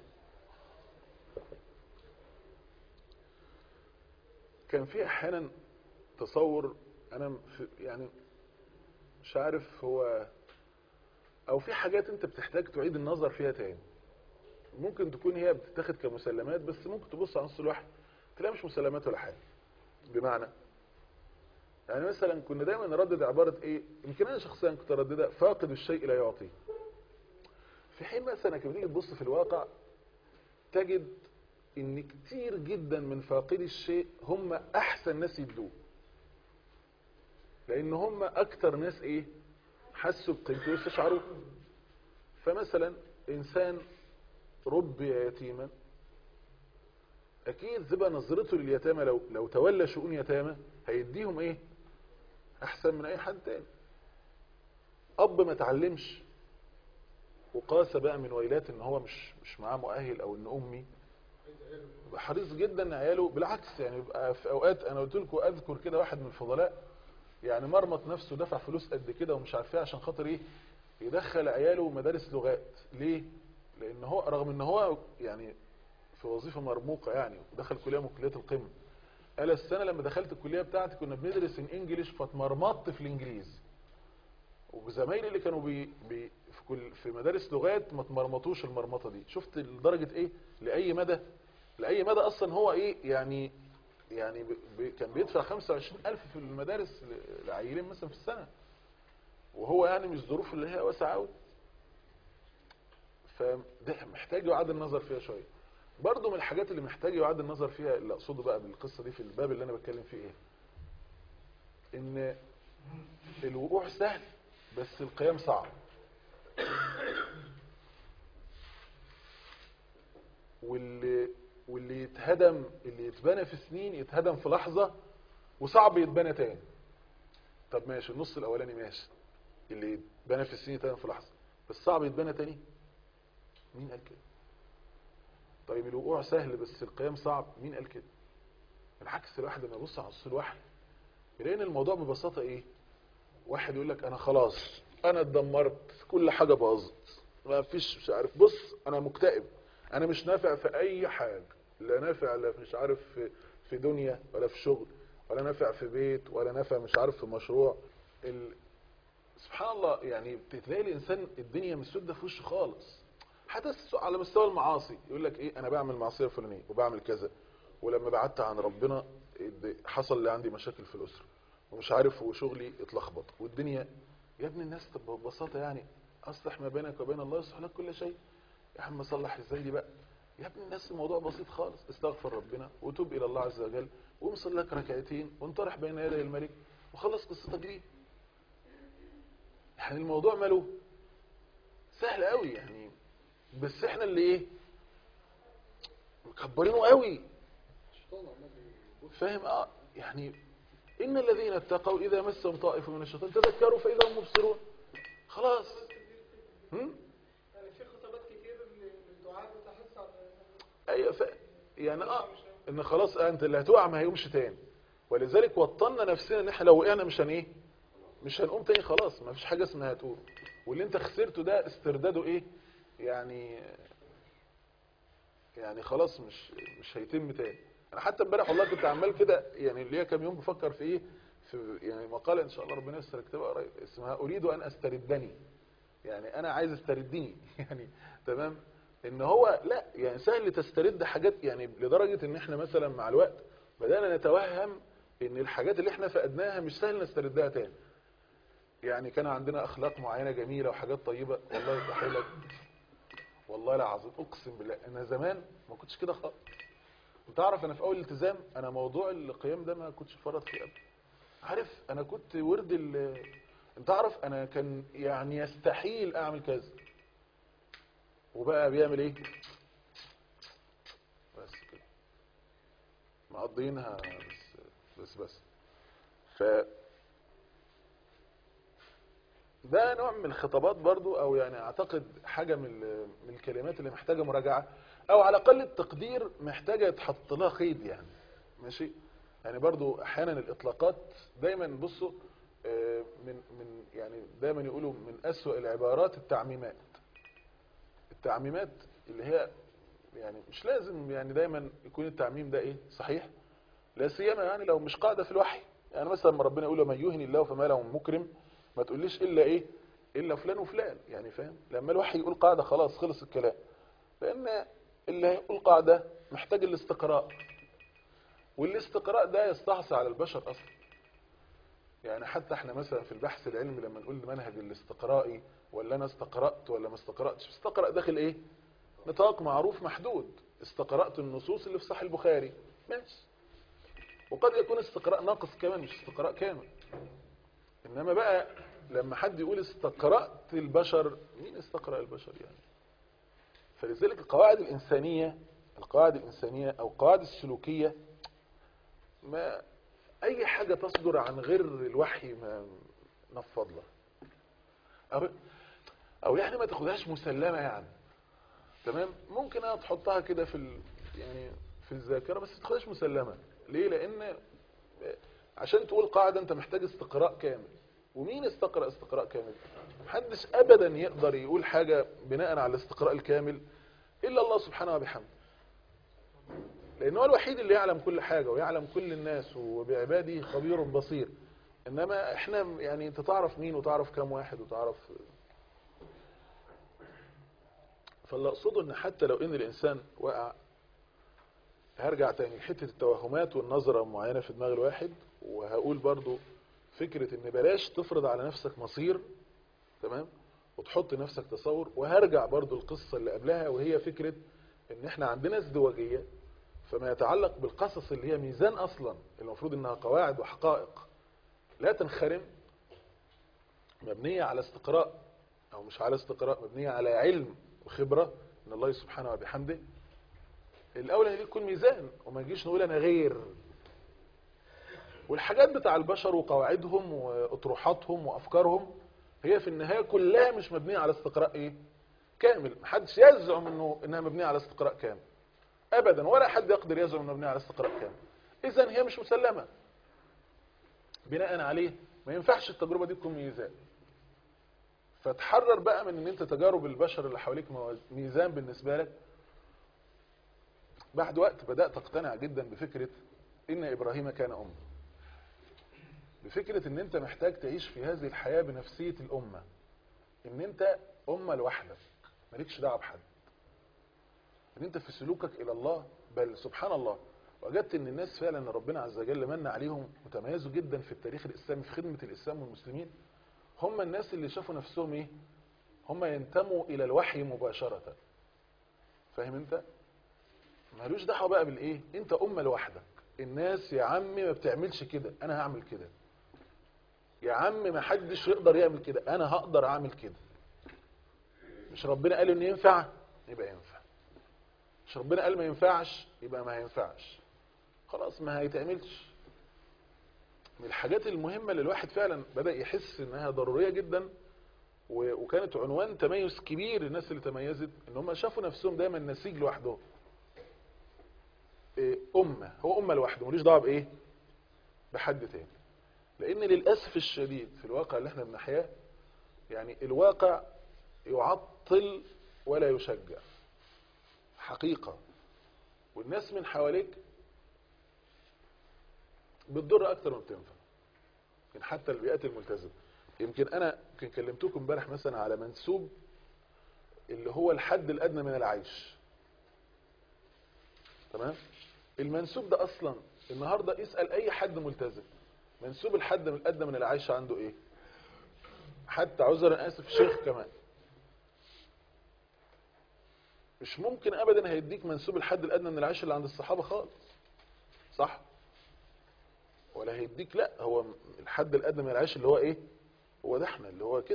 كان في احيانا تصور انا في يعني مش عارف هو او في حاجات انت بتحتاج تعيد النظر فيها تاني ممكن تكون هي بتتاخد كمسلمات بس ممكن تبص على نص الواحد تلاقيها مش مسلمات ولا حاجه بمعنى يعني مثلا كنا دايما نردد عباره ايه يمكن انا شخصيا كنت ارددها فاقد الشيء لا يعطيه في حين مثلا لما تيجي تبص في الواقع تجد ان كتير جدا من فاقدي الشيء هم احسن ناس يدوه لان هم اكتر ناس ايه حسوا بقيمته واستشعروه فمثلا انسان ربي يتيما اكيد تبقى نظرته لليتامى لو لو تولى شؤون يتامى هيديهم ايه احسن من اي حد تاني اب ما اتعلمش وقاس بقى من ويلات ان هو مش مش معاه مؤهل او ان امي يبقى حريص جدا ان عياله بالعكس يعني يبقى في اوقات انا قلت لكم اذكر كده واحد من الفضلاء يعني مرمط نفسه دفع فلوس قد كده ومش عارف ايه عشان خاطر ايه يدخل عياله مدارس لغات ليه لان هو رغم ان هو يعني في وظيفه مرموقه يعني ودخل كليه من كليات القمه قال السنه لما دخلت الكليه بتاعتي كنا بندرس الانجليش فاتمرمطت في الانجليزي وزمايلي اللي كانوا بي بي في كل في مدارس لغات ما اتمرمطوش المرمطه دي شفت لدرجه ايه لاي مدى لاي مدى اصلا هو ايه يعني يعني ب... ب... كان بيدفع 25000 في المدارس ل- لعيلين مثلا في السنه وهو يعني مش ظروف اللي هي واسعه قوي فده محتاج يعاد النظر فيها شويه برضه من الحاجات اللي محتاج يعاد النظر فيها اللي اقصده بقى بالقصه دي في الباب اللي انا بتكلم فيه ايه ان الوقوع سهل بس القيام صعب واللي واللي يتهدم اللي يتبنى في سنين يتهدم في لحظة وصعب يتبنى تاني طب ماشي النص الاولاني ماشي اللي يتبنى في سنين يتهدم في لحظة بس صعب يتبنى تاني مين قال كده طيب الوقوع سهل بس القيام صعب مين قال كده بالعكس الواحد لما يبص على نص الواحد يلاقي ان الموضوع ببساطة ايه واحد يقول لك انا خلاص انا اتدمرت كل حاجة باظت ما فيش مش عارف بص انا مكتئب انا مش نافع في اي حاجة لا نافع لا مش عارف في, في دنيا ولا في شغل ولا نافع في بيت ولا نافع مش عارف في مشروع ال... سبحان الله يعني تلاقي الانسان الدنيا مسودة في وشه خالص حتى على مستوى المعاصي يقول لك ايه انا بعمل معصية فلانية وبعمل كذا ولما بعدت عن ربنا حصل لي عندي مشاكل في الاسره ومش عارف وشغلي اتلخبط والدنيا يا ابن الناس طب ببساطه يعني اصلح ما بينك وبين الله يصلح لك كل شيء يا عم صلح ازاي دي بقى يا ابن الناس الموضوع بسيط خالص استغفر ربنا وتوب الى الله عز وجل وامصل لك ركعتين وانطرح بين يدي الملك وخلص قصتك دي يعني الموضوع ماله سهل قوي يعني بس احنا اللي ايه مكبرينه قوي فاهم اه يعني إن الذين اتقوا إذا مسهم طائف من الشيطان تذكروا فإذا هم مبصرون خلاص هم؟ يعني في خطابات كتير للدعاء بتحث على أيوة ف... يعني اه ان خلاص آه انت اللي هتقع ما هيقومش تاني ولذلك وطنا نفسنا ان احنا لو وقعنا مش هن ايه مش هنقوم تاني خلاص ما فيش حاجه اسمها هتقوم واللي انت خسرته ده استرداده ايه يعني يعني خلاص مش مش هيتم تاني انا حتى امبارح والله كنت عمال كده يعني ليا كام يوم بفكر في ايه في يعني مقاله ان شاء الله ربنا يستر اكتبها قريب اسمها اريد ان استردني يعني انا عايز استردني يعني تمام ان هو لا يعني سهل تسترد حاجات يعني لدرجه ان احنا مثلا مع الوقت بدانا نتوهم ان الحاجات اللي احنا فقدناها مش سهل نستردها تاني يعني كان عندنا اخلاق معينه جميله وحاجات طيبه والله يستحيلك والله العظيم اقسم بالله انا زمان ما كنتش كده خالص انت عارف انا في اول التزام انا موضوع القيام ده ما كنتش فرط فيه ابدا عارف انا كنت ورد ال انت عارف انا كان يعني يستحيل اعمل كذا وبقى بيعمل ايه بس كده مقضينها بس بس بس ف ده نوع من الخطابات برضو او يعني اعتقد حاجة من من الكلمات اللي محتاجة مراجعة او على الاقل التقدير محتاجة يتحط لها قيد يعني ماشي يعني برضو احيانا الاطلاقات دايما بصوا آه، من من يعني دايما يقولوا من اسوأ العبارات التعميمات التعميمات اللي هي يعني مش لازم يعني دايما يكون التعميم ده ايه صحيح لا سيما يعني لو مش قاعده في الوحي يعني مثلا لما ربنا يقول من يهن الله فما له من مكرم ما تقوليش الا ايه الا فلان وفلان يعني فاهم لما الوحي يقول قاعده خلاص خلص الكلام لان اللي هيقول قاعده محتاج الاستقراء والاستقراء ده يستحصي على البشر اصلا يعني حتى احنا مثلا في البحث العلمي لما نقول المنهج الاستقرائي ولا انا استقرأت ولا ما استقرأتش استقرأ داخل ايه نطاق معروف محدود استقرأت النصوص اللي في صحيح البخاري ماشي وقد يكون استقراء ناقص كمان مش استقراء كامل انما بقى لما حد يقول استقرأت البشر مين استقرأ البشر يعني فلذلك القواعد الإنسانية القواعد الإنسانية أو القواعد السلوكية ما أي حاجة تصدر عن غير الوحي ما نفض له أو, أو يعني ما تاخدهاش مسلمة يعني تمام ممكن أنا تحطها كده في ال... يعني في الذاكرة بس ما تاخدهاش مسلمة ليه لأن عشان تقول قاعدة أنت محتاج استقراء كامل ومين استقرأ استقراء كامل محدش أبدا يقدر يقول حاجة بناء على الاستقراء الكامل إلا الله سبحانه وبحمده لأنه هو الوحيد اللي يعلم كل حاجة ويعلم كل الناس وبعباده خبير بصير إنما إحنا يعني أنت تعرف مين وتعرف كم واحد وتعرف فاللي أقصده إن حتى لو إن الإنسان وقع هرجع تاني لحتة التوهمات والنظرة معينة في دماغ الواحد وهقول برضو فكرة ان بلاش تفرض على نفسك مصير تمام وتحط نفسك تصور وهرجع برضو القصة اللي قبلها وهي فكرة ان احنا عندنا ازدواجية فما يتعلق بالقصص اللي هي ميزان اصلا المفروض انها قواعد وحقائق لا تنخرم مبنية على استقراء او مش على استقراء مبنية على علم وخبرة من الله سبحانه وبحمده الاول ان دي تكون ميزان وما نجيش نقول انا غير والحاجات بتاع البشر وقواعدهم واطروحاتهم وافكارهم هي في النهاية كلها مش مبنية على استقراء ايه كامل محدش يزعم انه انها مبنية على استقراء كامل ابدا ولا حد يقدر يزعم انها مبنية على استقراء كامل اذا هي مش مسلمة بناء عليه ما ينفعش التجربة دي تكون ميزان فتحرر بقى من ان انت تجارب البشر اللي حواليك ميزان بالنسبة لك بعد وقت بدأت اقتنع جدا بفكرة ان ابراهيم كان امه بفكرة ان انت محتاج تعيش في هذه الحياة بنفسية الامة ان انت امة لوحدك مالكش دعوه بحد ان انت في سلوكك الى الله بل سبحان الله وجدت ان الناس فعلا ربنا عز وجل من عليهم وتميزوا جدا في التاريخ الاسلامي في خدمة الاسلام والمسلمين هم الناس اللي شافوا نفسهم ايه هم ينتموا الى الوحي مباشرة فاهم انت مالوش دعوه بقى بالايه انت امه لوحدك الناس يا عمي ما بتعملش كده انا هعمل كده يا عم ما حدش يقدر يعمل كده انا هقدر اعمل كده مش ربنا قال ان ينفع يبقى ينفع مش ربنا قال ما ينفعش يبقى ما هينفعش خلاص ما هيتعملش من الحاجات المهمة اللي الواحد فعلا بدأ يحس انها ضرورية جدا وكانت عنوان تميز كبير الناس اللي تميزت ان هم شافوا نفسهم دايما نسيج لوحدهم أمة هو أمة لوحده ملوش دعوه بإيه بحد تاني لأن للأسف الشديد في الواقع اللي احنا بنحياه يعني الواقع يعطل ولا يشجع حقيقة والناس من حواليك بتضر أكتر ما بتنفع يمكن حتى البيئات الملتزمة يمكن أنا يمكن كلمتكم امبارح مثلا على منسوب اللي هو الحد الأدنى من العيش تمام المنسوب ده اصلا النهاردة اسأل اي حد ملتزم منسوب الحد من الادنى من العيش عنده ايه حتى عذرا اسف شيخ كمان مش ممكن ابدا هيديك منسوب الحد الادنى من العيش اللي عند الصحابة خالص صح ولا هيديك لا هو الحد الادنى من العيش اللي هو ايه هو ده احنا اللي هو كده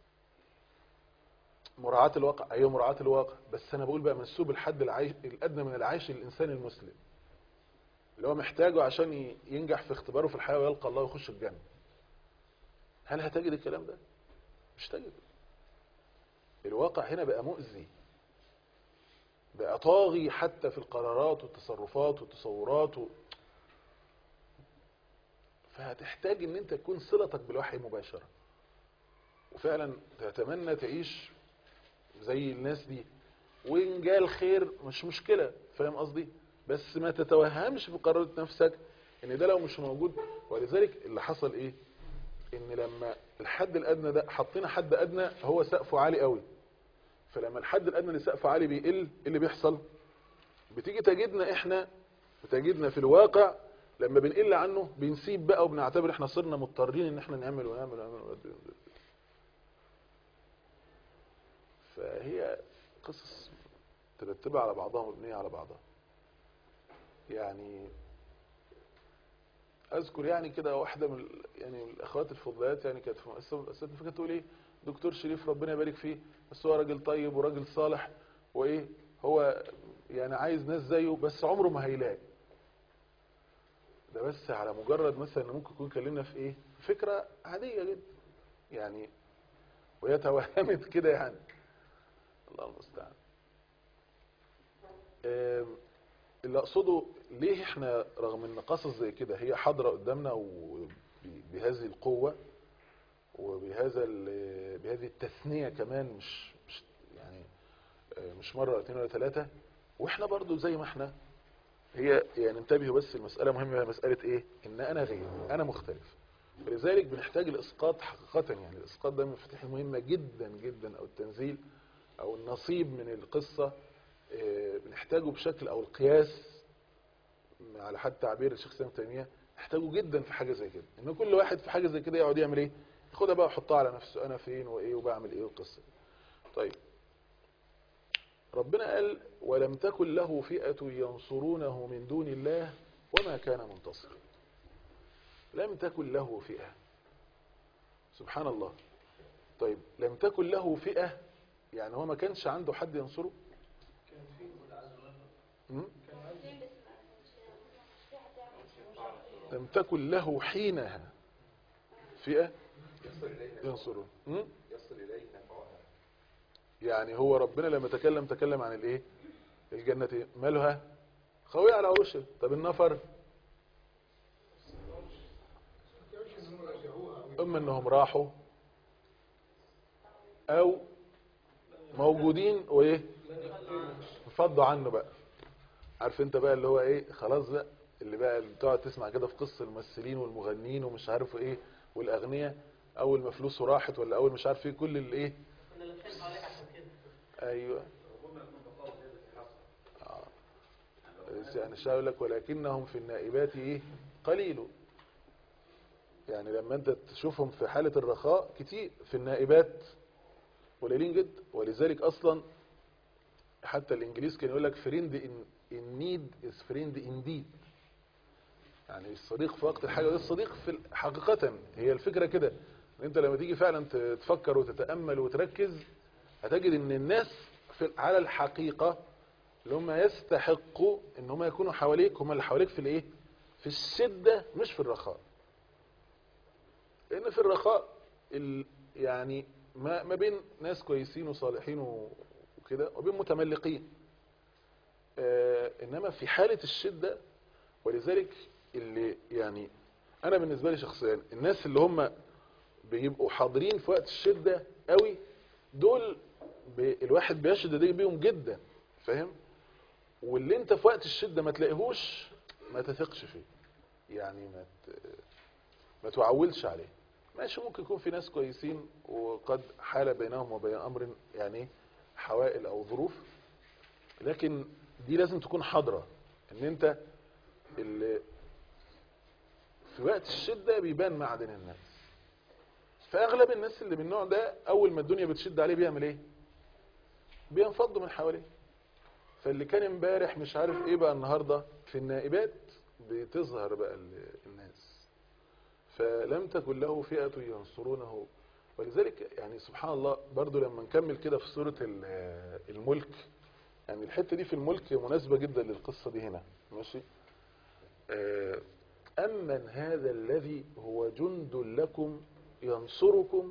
مراعاة الواقع ايوه مراعاة الواقع بس انا بقول بقى منسوب الحد العيش الادنى من العيش للانسان المسلم اللي هو محتاجه عشان ينجح في اختباره في الحياة ويلقى الله ويخش الجنة هل هتجد الكلام ده مش تجد الواقع هنا بقى مؤذي بقى طاغي حتى في القرارات والتصرفات والتصورات و... فهتحتاج ان انت تكون صلتك بالوحي مباشرة وفعلا تتمنى تعيش زي الناس دي وان جاء الخير مش مشكلة فاهم قصدي بس ما تتوهمش في قرارة نفسك ان ده لو مش موجود ولذلك اللي حصل ايه ان لما الحد الادنى ده حطينا حد ادنى هو سقفه عالي قوي فلما الحد الادنى اللي سقفه عالي بيقل ايه اللي بيحصل بتيجي تجدنا احنا بتجدنا في الواقع لما بنقل عنه بنسيب بقى وبنعتبر احنا صرنا مضطرين ان احنا نعمل ونعمل ونعمل, ونعمل. فهي قصص ترتبها على بعضها ومبنية على بعضها يعني اذكر يعني كده واحدة من ال- يعني من الاخوات الفضليات يعني كانت في مؤسسة من المؤسسات فكانت تقول ايه دكتور شريف ربنا يبارك فيه بس هو راجل طيب وراجل صالح وايه هو يعني عايز ناس زيه بس عمره ما هيلاقي ده بس على مجرد مثلا ان ممكن يكون كلمنا في ايه فكرة عادية جدا يعني وهي توهمت كده يعني الله المستعان آم، اللي اقصده ليه احنا رغم ان قصص زي كده هي حاضره قدامنا وبهذه القوه وبهذا ال- بهذه التثنيه كمان مش مش يعني آه، مش مره ولا اثنين ولا ثلاثه واحنا برضو زي ما احنا هي يعني انتبهوا بس المساله مهمه هي مساله ايه ان انا غير انا مختلف ولذلك بنحتاج الاسقاط حقيقه يعني الاسقاط ده من المفاتيح المهمه جدا جدا او التنزيل او النصيب من القصه آه، بنحتاجه بشكل او القياس على حد تعبير الشيخ سامي تيميه نحتاجه جدا في حاجه زي كده ان كل واحد في حاجه زي كده يقعد يعمل ايه ياخدها بقى ويحطها على نفسه انا فين وايه وبعمل ايه والقصه طيب ربنا قال ولم تكن له فئة ينصرونه من دون الله وما كان منتصرا لم تكن له فئة سبحان الله طيب لم تكن له فئة يعني هو ما كانش عنده حد ينصره كان في م? كان عندي لم تكن له حينها فئة يصل إليه ينصرون م? يصل إليه نفعها يعني هو ربنا لما تكلم تكلم عن الايه الجنة إيه؟ مالها خاوية على عروشها طب النفر ما كانش ان هم رجعوها او اما انهم راحوا او موجودين وايه انفضوا عنه بقى عارف انت بقى اللي هو ايه خلاص بقى اللي بقى اللي تقعد تسمع كده في قصة الممثلين والمغنيين ومش عارف ايه والاغنياء اول ما فلوسه راحت ولا اول مش عارف ايه كل اللي ايه كنا لابسين حواليك عشان كده ايوه آه. يعني الشاعر يقول لك ولكنهم في النائبات ايه قليل يعني لما انت تشوفهم في حالة الرخاء كتير في النائبات قليلين جدا ولذلك اصلا حتى الانجليز كان يقول لك فريند ان in need is friend indeed يعني الصديق في وقت الحاجة ده الصديق في ال- حقيقة هي الفكرة كده ان انت لما تيجي فعلا ت- تفكر وتتأمل وتركز هتجد ان الناس في على الحقيقة اللي هم يستحقوا ان هم يكونوا حواليك هم اللي حواليك في الايه في الشدة مش في الرخاء لان في الرخاء ال يعني ما, ما بين ناس كويسين وصالحين و- وكده وبين متملقين آه انما في حالة الشدة ولذلك اللي يعني انا بالنسبة لي شخصيا الناس اللي هم بيبقوا حاضرين في وقت الشدة قوي دول ب- الواحد بيشد دي بيهم جدا فاهم واللي انت في وقت الشدة ما تلاقيهوش ما تثقش فيه يعني ما ت... ما تعولش عليه ماشي ممكن يكون في ناس كويسين وقد حال بينهم وبين امر يعني حوائل او ظروف لكن دي لازم تكون حاضرة ان انت اللي في وقت الشدة بيبان معدن الناس فاغلب الناس اللي من النوع ده اول ما الدنيا بتشد عليه بيعمل ايه بينفضوا من حواليه فاللي كان امبارح مش عارف ايه بقى النهاردة في النائبات بتظهر بقى ال- الناس فلم تكن له فئة ينصرونه ولذلك يعني سبحان الله برضو لما نكمل كده في سورة ال- الملك يعني الحتة دي في الملك مناسبة جدا للقصة دي هنا ماشي آه، أمن هذا الذي هو جند لكم ينصركم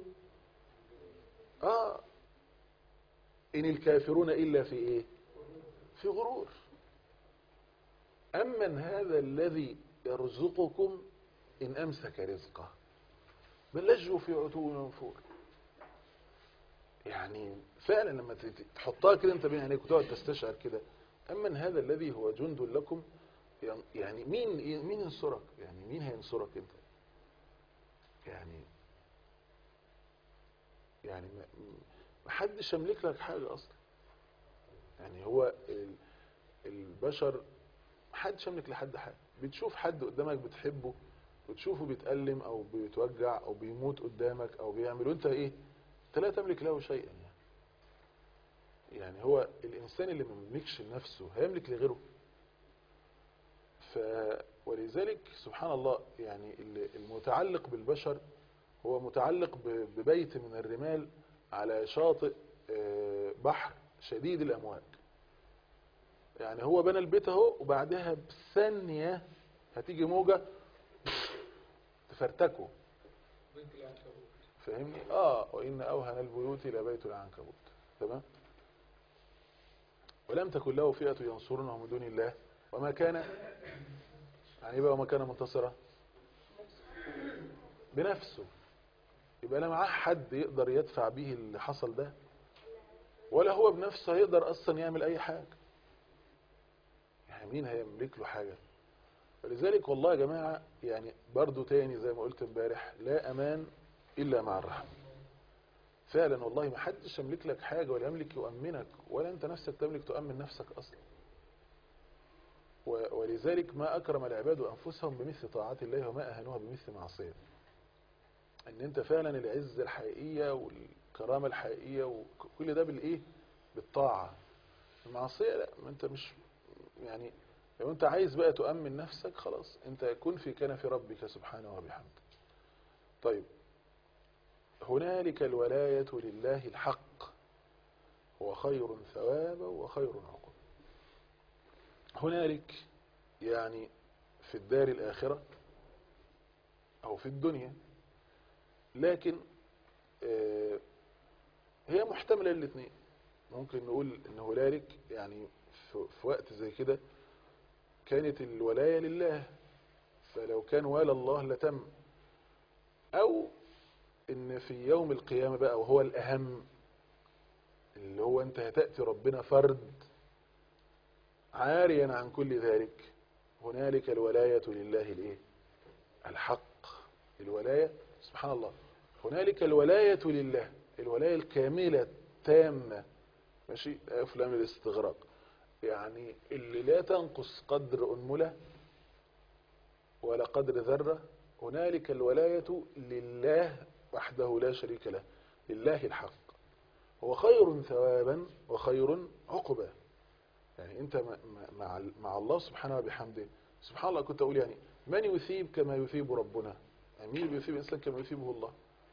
آه إن الكافرون إلا في إيه في غرور أمن هذا الذي يرزقكم إن أمسك رزقه بل لجوا في عتو ونفور يعني فعلا لما ت- ت- تحطها كده انت بين عينيك وتقعد تستشعر كده أمن هذا الذي هو جند لكم ين- يعني مين مين ينصرك يعني مين هينصرك انت يعني يعني ما ما حدش يملك لك حاجة أصلا يعني هو ال- البشر ما حدش يملك لحد حاجة بتشوف حد قدامك بتحبه بتشوفه بيتألم أو بيتوجع أو بيموت قدامك أو بيعمل وأنت إيه أنت لا تملك له شيئا يعني يعني هو الإنسان اللي ما يملكش لنفسه هيملك لغيره ف ولذلك سبحان الله يعني ال- المتعلق بالبشر هو متعلق ب- ببيت من الرمال على شاطئ آه، بحر شديد الأمواج يعني هو بنى البيت اهو وبعدها بثانية هتيجي موجة تفرتكه بنت العنكبوت فاهمني اه وإن أوهن البيوت لبيت العنكبوت تمام ولم تكن له فئة ينصرونه من دون الله وما كان يعني إيه بقى وما كان منتصرا بنفسه يبقى لا معاه حد يقدر يدفع به اللي حصل ده ولا هو بنفسه هيقدر اصلا يعمل اي حاجة يعني مين هيملك له حاجة ولذلك والله يا جماعة يعني برضو تاني زي ما قلت امبارح لا امان الا مع الرحمة فعلا والله ما حدش يملك لك حاجة ولا يملك يؤمنك ولا انت نفسك تملك تؤمن نفسك اصلا و- ولذلك ما اكرم العباد انفسهم بمثل طاعات الله وما اهانوها بمثل معصيته ان انت فعلا العزة الحقيقية والكرامة الحقيقية وكل ده بالايه بالطاعة المعصية لا ما انت مش يعني لو انت عايز بقى تؤمن نفسك خلاص انت كن في كنف ربك سبحانه وبحمده طيب هنالك الولاية لله الحق هو خير ثوابا وخير عقبا هنالك يعني في الدار الآخرة أو في الدنيا لكن آه، هي محتملة الاثنين ممكن نقول ان هنالك يعني في في وقت زي كده كانت الولاية لله فلو كان والى الله لتم او ان في يوم القيامة بقى وهو الاهم اللي هو انت هتأتي ربنا فرد عاريا عن كل ذلك هنالك الولاية لله الايه الحق الولاية سبحان الله هنالك الولاية لله الولاية الكاملة التامة ماشي فلان الاستغراق يعني اللي لا تنقص قدر أنملة ولا قدر ذرة هنالك الولاية لله وحده لا شريك له لله الحق هو خير ثوابا وخير عقبا يعني انت مع- مع مع الله سبحانه وبحمده سبحان الله كنت اقول يعني من يثيب كما يثيب ربنا يعني مين اللي بيثيب الانسان كما يثيبه الله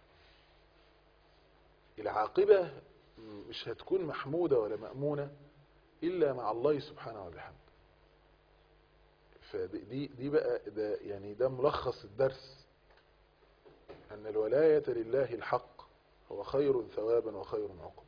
العاقبة مش هتكون محمودة ولا مأمونة إلا مع الله سبحانه وبحمده فدي دي, دي بقى ده يعني ده ملخص الدرس أن الولاية لله الحق هو خير ثوابا وخير عقب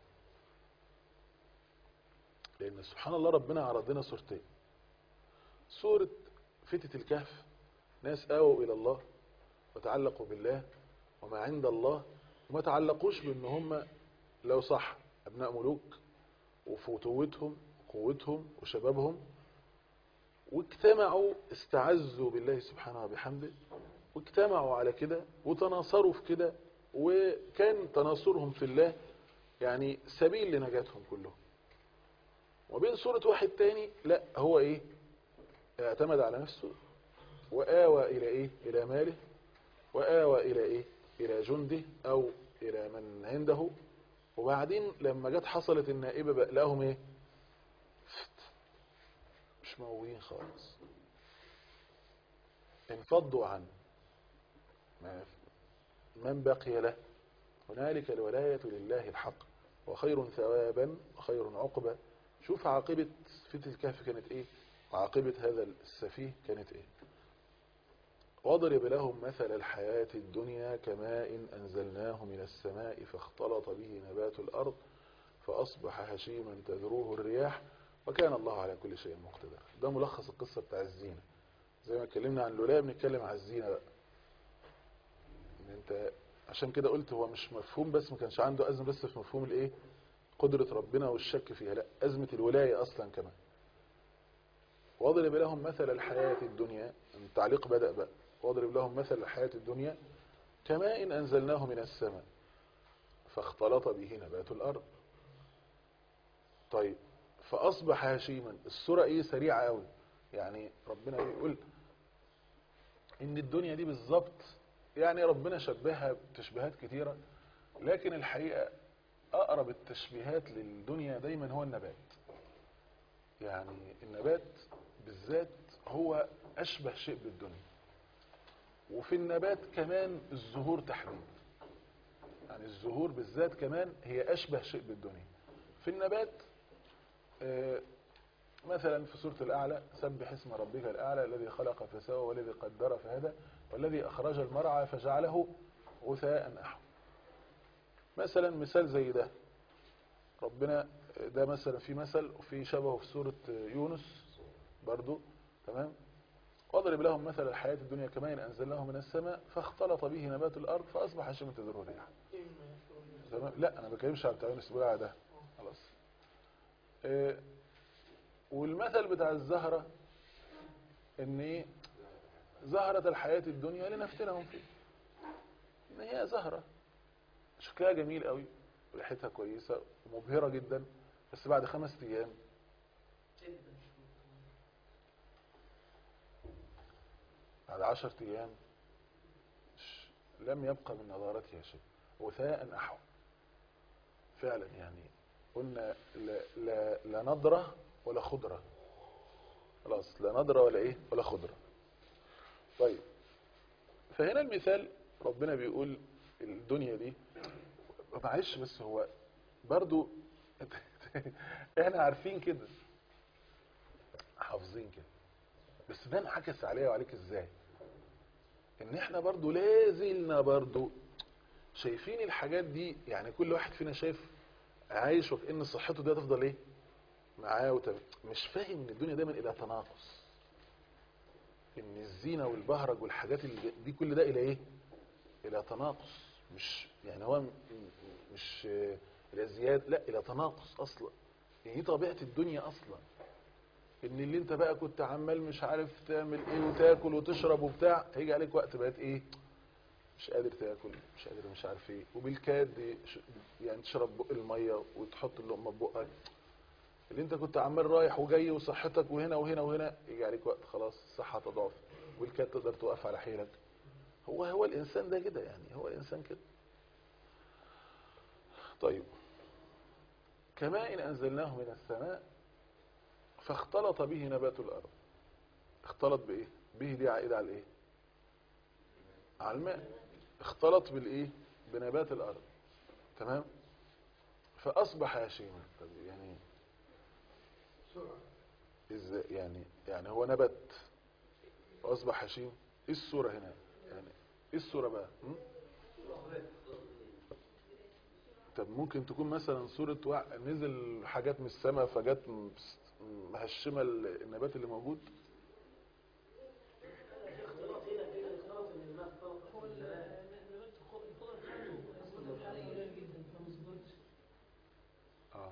لأن سبحان الله ربنا عرض لنا صورتين سورة فتة الكهف ناس آووا إلى الله وتعلقوا بالله وما عند الله وما تعلقوش بأن هم لو صح أبناء ملوك وفتوتهم وقوتهم وشبابهم واجتمعوا استعزوا بالله سبحانه وبحمده واجتمعوا على كده وتناصروا في كده وكان تناصرهم في الله يعني سبيل لنجاتهم كلهم وبين صورة واحد تاني لا هو ايه اعتمد على نفسه وآوى إلى ايه إلى ماله وآوى إلى ايه إلى جنده أو إلى من عنده وبعدين لما جت حصلت النائبة بقى لهم ايه فت. مش موجودين خالص انفضوا عنه ما من بقي له هنالك الولاية لله الحق وخير ثوابا وخير عقبا شوف عاقبة فتنة الكهف كانت ايه وعاقبة هذا السفيه كانت ايه واضرب لهم مثل الحياة الدنيا كماء أنزلناه من السماء فاختلط به نبات الأرض فأصبح هشيما تذروه الرياح وكان الله على كل شيء مقتدر ده ملخص القصة بتاع الزينة زي ما اتكلمنا عن الولاية بنتكلم عن الزينة بقى يعني انت عشان كده قلت هو مش مفهوم بس ما كانش عنده أزمة بس في مفهوم الايه قدرة ربنا والشك فيها لا أزمة الولاية أصلا كمان واضرب لهم مثل الحياة الدنيا التعليق بدأ بقى واضرب لهم مثل الحياة الدنيا كماء إن أنزلناه من السماء فاختلط به نبات الأرض طيب فأصبح هشيما الصورة إيه سريعة قوي يعني ربنا بيقول إن الدنيا دي بالظبط يعني ربنا شبهها بتشبيهات كتيرة لكن الحقيقة أقرب التشبيهات للدنيا دايما هو النبات يعني النبات بالذات هو أشبه شيء بالدنيا وفي النبات كمان الزهور تحديدا يعني الزهور بالذات كمان هي أشبه شيء بالدنيا في النبات آه، مثلا في سورة الأعلى سبح اسم ربك الأعلى الذي خلق فسوى والذي قدر فهدى والذي أخرج المرعى فجعله غثاء أحوى مثلا مثال زي ده ربنا ده مثلا في مثل وفي شبهه في سورة يونس برضو تمام واضرب لهم مثل الحياة الدنيا كما إن أنزلناه من السماء فاختلط به نبات الأرض فأصبح شيء تذره الريح تمام لا أنا بكلمش على بتاع يونس بقول على ده خلاص آه، والمثل بتاع الزهرة ان ايه زهرة الحياة الدنيا لنفتنهم فيه ان هي زهرة شكلها جميل قوي ريحتها كويسة ومبهرة جدا بس بعد خمس ايام بعد عشر ايام ش- لم يبقى من نضارتها شيء وثاء احوى فعلا يعني قلنا لا, لا, لا نضرة ولا خضرة خلاص لا نضرة ولا ايه ولا خضرة طيب فهنا المثال ربنا بيقول الدنيا دي معلش بس هو برضو احنا عارفين كده حافظين كده بس ده انعكس عليا وعليك ازاي ان احنا برضو لازلنا برضو شايفين الحاجات دي يعني كل واحد فينا شايف عايش وكأن صحته دي هتفضل ايه معاه وتم... مش فاهم ان الدنيا دايما الى تناقص ان الزينة والبهرج والحاجات اللي دي كل ده الى ايه الى تناقص مش يعني هو م- م- مش آه، الى زيادة لا الى تناقص اصلا يعني دي طبيعة الدنيا اصلا ان اللي انت بقى كنت عمال مش عارف تعمل ايه وتاكل وتشرب وبتاع هيجي عليك وقت بقت ايه مش قادر تاكل مش قادر مش عارف ايه وبالكاد ش- يعني تشرب بق الميه وتحط اللقمه في بقك اللي انت كنت عمال رايح وجاي وصحتك وهنا وهنا وهنا يجي عليك وقت خلاص الصحه تضعف والكاد تقدر توقف على حيلك هو هو الانسان ده كده يعني هو الانسان كده طيب كما ان انزلناه من السماء فاختلط به نبات الارض اختلط بايه به دي عائده على الايه على الماء اختلط بالايه بنبات الارض تمام فاصبح هشيما طب يعني سرعة ازاي يعني يعني هو نبت واصبح هشيم ايه الصوره هنا يعني ايه الصوره بقى م? طب ممكن تكون مثلا صوره وع... نزل حاجات من السماء فجت م- مهشمه النبات اللي موجود اختلاط هنا كده اختلاط ان الماء اختلط هو النبات الخضر بتاعته اصلا قليل جدا فما صدرتش اه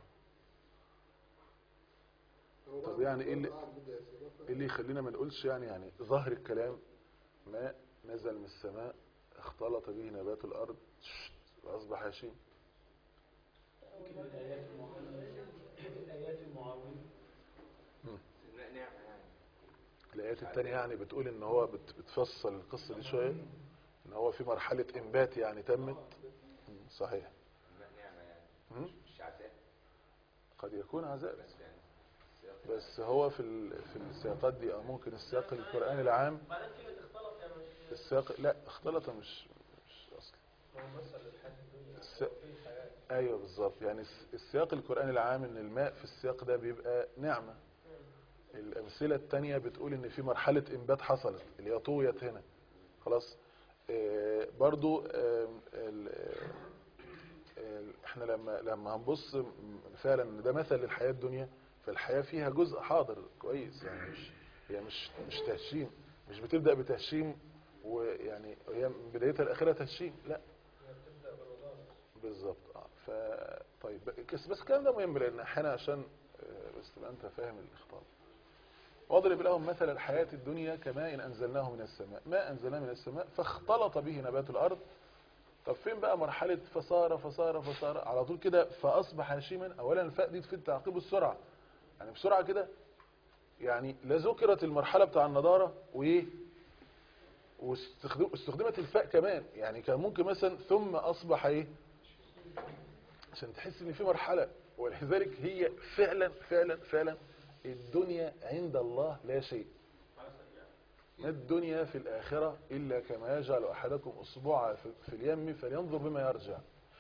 هو طب بعد يعني ايه اللي- القعد بدأ يسير. ايه اللي يخلينا ما نقولش يعني يعني ظاهر الكلام ماء نزل من السماء اختلط به نبات الارض شت، واصبح هشيم يمكن الايات المعاونة الايات المعاونة نعمة يعني الايات التانية يعني بتقول ان هو بت- بتفصل القصة دي شوية ان هو في مرحلة انبات يعني تمت مم، صحيح نعمة يعني مم، مش عذاب قد يكون عذاب بس يعني السياق بس هو في ال- في السياقات دي او ممكن السياق القرآني العام بعدين كلمة اختلط يعني مش السياق لا اختلط مش مش اصلا هو مثل الحياة الدنيا الس- في حياة ايوه بالظبط يعني الس- السياق القرآني العام ان الماء في السياق ده بيبقى نعمة الامثلة التانية بتقول ان في مرحلة انبات حصلت اللي هي طويت هنا خلاص آه برضو آه ال- آه، آه، احنا لما لما هنبص م- فعلا ان ده مثل للحياة الدنيا فالحياة فيها جزء حاضر كويس يعني مش هي مش مش تهشيم مش بتبدأ بتهشيم ويعني هي من بدايتها الاخيره تهشيم لا بالظبط اه ف طيب بس بس الكلام ده مهم لان احيانا عشان آه، بس تبقى انت فاهم الاخطاء واضرب لهم مثل الحياة الدنيا كماء إن أنزلناه من السماء ما أنزلناه من السماء فاختلط به نبات الأرض طب فين بقى مرحلة فصار فصار فصار على طول كده فأصبح هشيما أولا الفاء دي في التعقيب السرعة يعني بسرعة كده يعني لا ذكرت المرحلة بتاع النضارة وإيه واستخدم- واستخدمت الفاء كمان يعني كان ممكن مثلا ثم أصبح إيه عشان تحس ان في مرحلة ولذلك هي فعلا فعلا فعلا الدنيا عند الله لا شيء ما الدنيا في الآخرة إلا كما يجعل أحدكم أصبعا في في اليم فلينظر بما يرجع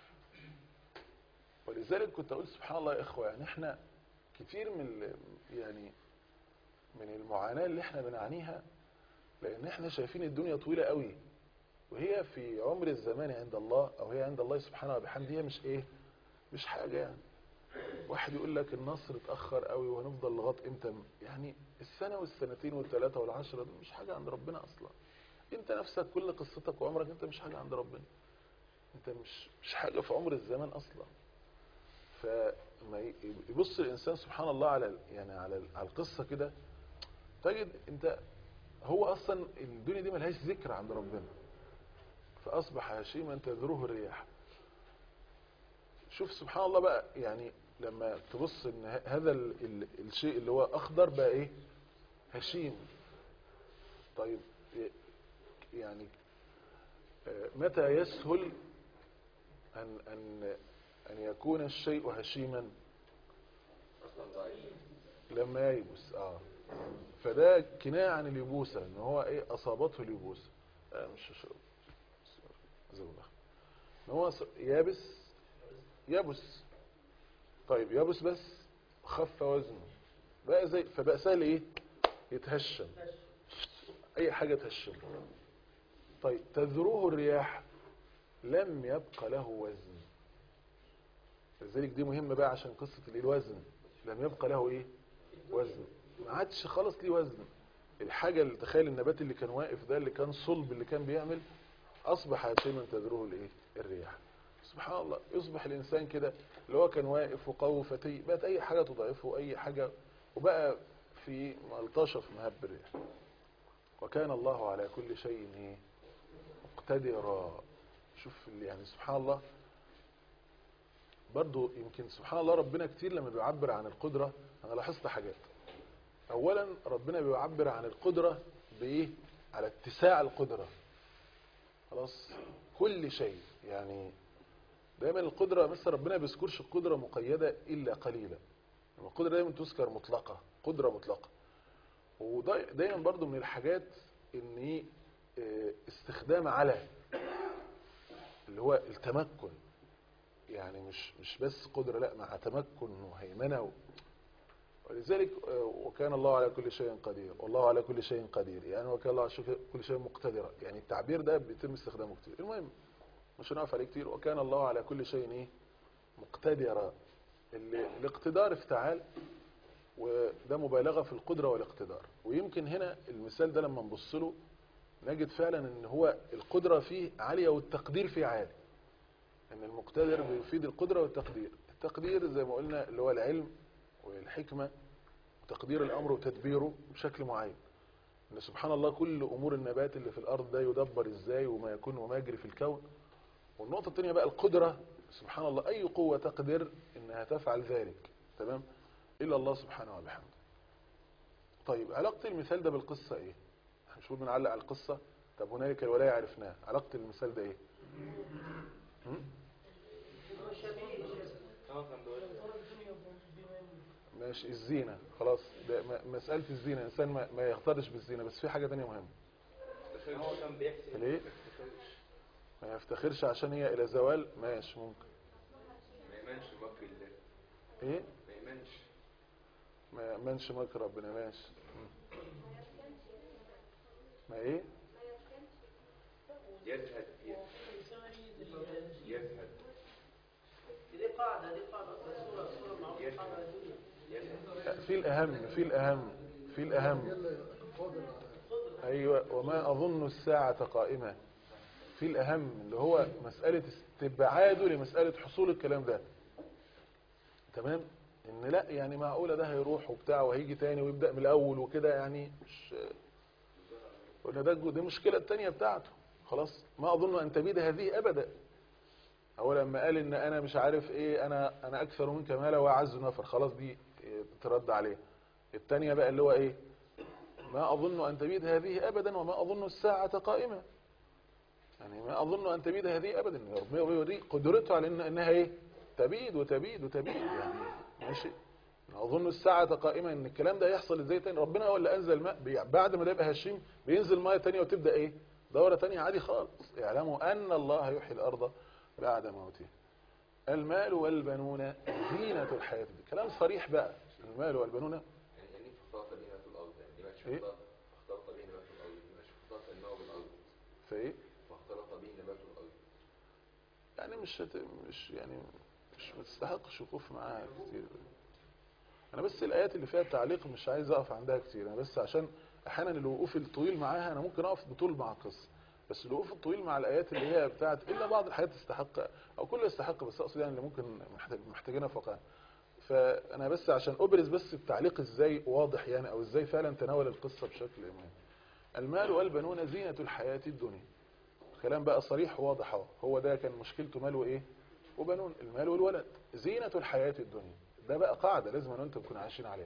ولذلك كنت أقول سبحان الله يا إخوة يعني إحنا كتير من ال- يعني من المعاناة اللي إحنا بنعانيها لأن إحنا شايفين الدنيا طويلة قوي وهي في عمر الزمان عند الله أو هي عند الله سبحانه وبحمده هي مش إيه مش حاجة يعني واحد يقول لك النصر اتأخر قوي وهنفضل لغايه امتى يعني السنة والسنتين والثلاثة والعشرة دول مش حاجة عند ربنا اصلا انت نفسك كل قصتك وعمرك انت مش حاجة عند ربنا انت مش مش حاجة في عمر الزمان اصلا فما ي- يبص الانسان سبحان الله على ال- يعني على ال- على القصة كده تجد انت هو اصلا الدنيا دي ملهاش ذكر عند ربنا فاصبح هشيما تذروه الرياح شوف سبحان الله بقى يعني لما تبص ان ه- هذا ال ال الشيء اللي هو اخضر بقى ايه هشيم طيب ي- يعني آه، متى يسهل ان ان ان يكون الشيء هشيما اصلا ضعيف لما ييبس اه فده كناية عن اليبوسة ان هو ايه اصابته اليبوسة آه مش مش زي الله ان هو ص- يابس يبس طيب يبس بس خف وزنه بقى زي فبقى سهل ايه يتهشم اي حاجة تهشم طيب تذروه الرياح لم يبق له وزن لذلك دي مهمة بقى عشان قصة الايه الوزن لم يبقى له ايه وزن ما عادش خالص ليه وزن الحاجة اللي تخيل النبات اللي كان واقف ده اللي كان صلب اللي كان بيعمل اصبح هشيما تذروه الايه الرياح سبحان الله يصبح الانسان كده اللي هو كان واقف وقوي فتي بقت اي حاجة تضعفه اي حاجة وبقى في ملطشة في مهب الريح وكان الله على كل شيء ايه مقتدرا شوف اللي يعني سبحان الله برضو يمكن سبحان الله ربنا كتير لما بيعبر عن القدرة انا لاحظت حاجات اولا ربنا بيعبر عن القدرة بايه على اتساع القدرة خلاص كل شيء يعني دايما القدرة مثلا ربنا بيذكرش القدرة مقيدة الا قليلا لما القدرة دايما تذكر مطلقة قدرة مطلقة ودايما برضو من الحاجات ان ايه اه، استخدام على اللي هو التمكن يعني مش مش بس قدرة لا مع تمكن وهيمنة و... ولذلك آه، وكان الله على كل شيء قدير والله على كل شيء قدير يعني وكان الله على شك- كل شيء مقتدرا يعني التعبير ده بيتم استخدامه كتير المهم مش هنقف عليه كتير وكان الله على كل شيء ايه مقتدرا ال- الاقتدار افتعال وده مبالغة في القدرة والاقتدار ويمكن هنا المثال ده لما نبص له نجد فعلا ان هو القدرة فيه عالية والتقدير فيه عالي ان المقتدر بيفيد القدرة والتقدير التقدير زي ما قلنا اللي هو العلم والحكمة وتقدير الامر وتدبيره بشكل معين ان سبحان الله كل امور النبات اللي في الارض ده يدبر ازاي وما يكون وما يجري في الكون والنقطة الثانية بقى القدرة سبحان الله اي قوة تقدر انها تفعل ذلك تمام الا الله سبحانه وبحمده طيب علاقة المثال ده بالقصة ايه احنا مش بنقول بنعلق على القصة طب هنالك الولاية عرفناها علاقة المثال ده ايه هم؟ هو شبيه اه كان بيقول طلب الدنيا بما يملك ماشي الزينة خلاص ده م- مسألة الزينة الإنسان ما, ما يغترش بالزينة بس في حاجة تانية مهمة هو كان بيحسب ليه؟ ما يفتخرش عشان هي إلى زوال ماشي ممكن ما يمنش مكر الله إيه ما يمنش ما يأمنش مكر ربنا ماشي مم. ما إيه يزهد يزهد دي قاعدة دي قاعدة صورة صورة معروفة قاعدة الدنيا يزهد لا، في الأهم في الأهم في الأهم يلا قادر على ايوه وما اظن الساعه قائمه في الاهم اللي هو مساله استبعاده لمساله حصول الكلام ده تمام ان لا يعني معقوله ده هيروح وبتاع وهيجي تاني ويبدا من الاول وكده يعني مش قلنا ده دي المشكله الثانيه بتاعته خلاص ما اظن ان تبيد هذه ابدا هو لما قال ان انا مش عارف ايه انا انا اكثر منك مالا واعز نفر خلاص دي إيه، ترد عليه الثانيه بقى اللي هو ايه ما اظن ان تبيد هذه ابدا وما اظن الساعه قائمه يعني ما اظن ان تبيد هذه ابدا ربنا يوري قدرته على إن انها ايه تبيد وتبيد وتبيد يعني ماشي اظن الساعه قائمه ان الكلام ده يحصل ازاي تاني ربنا هو اللي انزل ماء بي- بعد ما ده يبقى هشيم بينزل ميه تانية وتبدا ايه دوره تانية عادي خالص اعلموا ان الله يحيي الارض بعد موتها المال والبنون زينة الحياة الدنيا كلام صريح بقى المال والبنون يعني يعني فاختلط به نبات الارض يعني دي ماشي إيه؟ اختلط اختلط به نبات الارض دي ماشي اختلط الماء بالارض فايه فاختلط به نبات الارض يعني مش هت... مش يعني مش ما تستحقش وقوف معاها كتير انا بس الايات اللي فيها التعليق مش عايز اقف عندها كتير انا بس عشان احيانا الوقوف الطويل معاها انا ممكن اقف بطول مع القصه بس الوقوف الطويل مع الايات اللي هي بتاعت الا بعض الحاجات تستحق او كلها يستحق بس اقصد يعني اللي ممكن محتاج محتاجينها فقط فانا بس عشان ابرز بس التعليق ازاي واضح يعني او ازاي فعلا تناول القصه بشكل ما المال والبنون زينه الحياه الدنيا كلام بقى صريح وواضح اهو هو ده كان مشكلته مال وايه وبنون المال والولد زينة الحياة الدنيا ده بقى قاعدة لازم انا وانت نكون عايشين عليها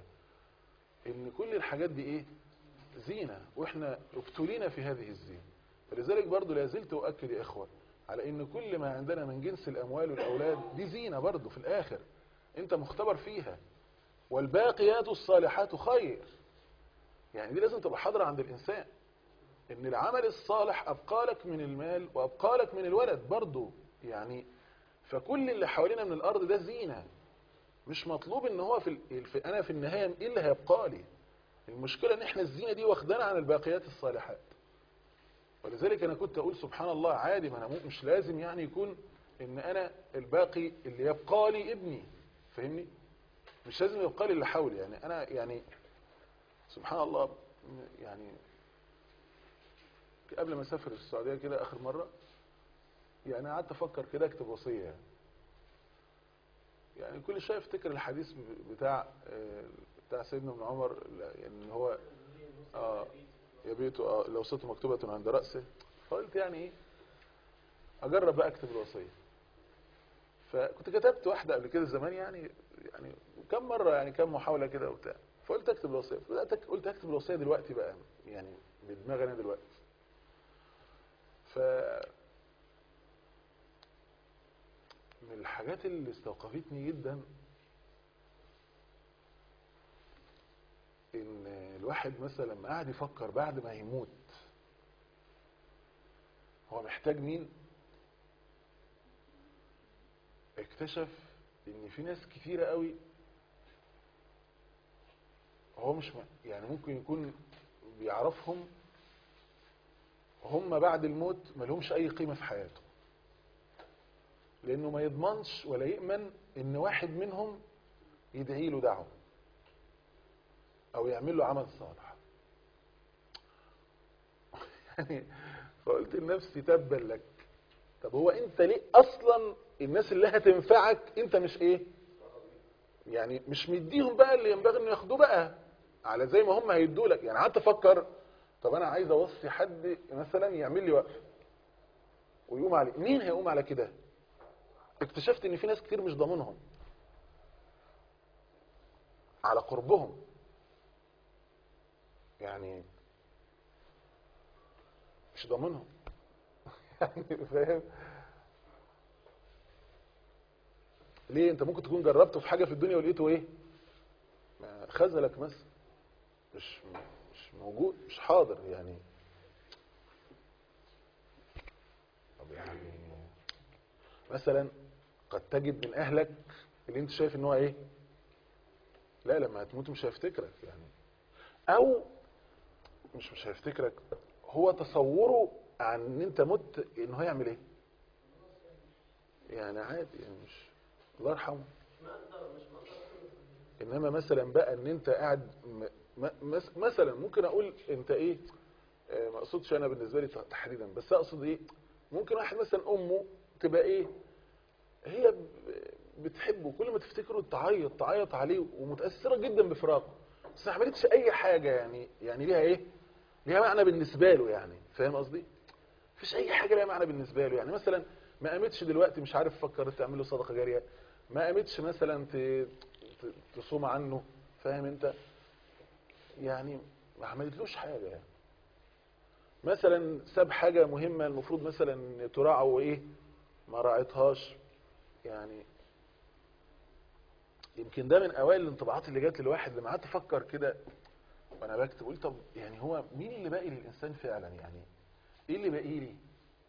ان كل الحاجات دي ايه زينة واحنا ابتلينا في هذه الزينة فلذلك برضو لا زلت اؤكد يا اخوة على ان كل ما عندنا من جنس الاموال والاولاد دي زينة برضو في الاخر انت مختبر فيها والباقيات الصالحات خير يعني دي لازم تبقى حاضرة عند الانسان ان العمل الصالح ابقى لك من المال وابقى لك من الولد برضو يعني فكل اللي حوالينا من الارض ده زينة مش مطلوب ان هو في, ال... في انا في النهاية ايه اللي هيبقى لي المشكلة ان احنا الزينة دي واخدانا عن الباقيات الصالحات ولذلك انا كنت اقول سبحان الله عادي ما انا مو- مش لازم يعني يكون ان انا الباقي اللي يبقى لي ابني فاهمني مش لازم يبقى لي اللي حولي يعني انا يعني سبحان الله يعني قبل ما اسافر السعوديه كده اخر مره يعني قعدت افكر كده اكتب وصيه يعني. يعني كل شويه افتكر الحديث ب- بتاع آه، بتاع سيدنا ابن عمر لا، يعني ان هو اه يبيت آه لو صوته مكتوبه عند راسه فقلت يعني ايه اجرب بقى اكتب الوصيه فكنت كتبت واحده قبل كده زمان يعني يعني كم مره يعني كم محاوله كده وبتاع فقلت اكتب الوصيه فبدات أك- قلت اكتب الوصيه دلوقتي بقى يعني بدماغي انا دلوقتي ف من الحاجات اللي استوقفتني جدا ان الواحد مثلا لما قاعد يفكر بعد ما يموت هو محتاج مين اكتشف ان في ناس كتيرة قوي هو مش م- يعني ممكن يكون بيعرفهم هم بعد الموت ما لهمش اي قيمة في حياته لانه ما يضمنش ولا يأمن ان واحد منهم يدعي له دعوة او يعمل له عمل صالح يعني فقلت لنفسي تبا لك طب هو انت ليه اصلا الناس اللي هتنفعك انت مش ايه يعني مش مديهم بقى اللي ينبغي انه ياخدوه بقى على زي ما هم هيدوا لك يعني قعدت افكر طب انا عايز اوصي حد مثلا يعمل لي وقف ويقوم عليه مين هيقوم على كده اكتشفت ان في ناس كتير مش ضامنهم على قربهم يعني مش ضامنهم يعني فاهم ليه انت ممكن تكون جربته في حاجه في الدنيا ولقيته ايه ما خذلك مثلا مش مش موجود مش حاضر يعني طب يعني مثلا قد تجد من اهلك اللي انت شايف ان هو ايه لا لما هتموت مش هيفتكرك يعني او مش مش هيفتكرك هو تصوره عن ان انت مت ان هو يعمل ايه يعني عادي يعني مش الله يرحمه انما مثلا بقى ان انت قاعد م- م- مس- مثلا ممكن اقول انت ايه اقصدش انا بالنسبه لي تحديدا بس اقصد ايه ممكن واحد مثلا امه تبقى ايه هي ب- بتحبه كل ما تفتكره تعيط تعيط عليه ومتاثره جدا بفراقه بس ما عملتش اي حاجه يعني يعني ليها ايه ليها معنى بالنسبه له يعني فاهم قصدي مفيش اي حاجه ليها معنى بالنسبه له يعني مثلا ما قامتش دلوقتي مش عارف فكرت تعمل له صدقه جاريه ما قامتش مثلا ت- ت- تصوم عنه فاهم انت يعني ما عملتلوش حاجه يعني مثلا ساب حاجه مهمه المفروض مثلا تراعى وايه ما راعتهاش يعني يمكن ده من اوائل الانطباعات اللي جات للواحد لما قعدت افكر كده وانا بكتب قلت طب يعني هو مين اللي باقي للانسان فعلا يعني ايه اللي باقي لي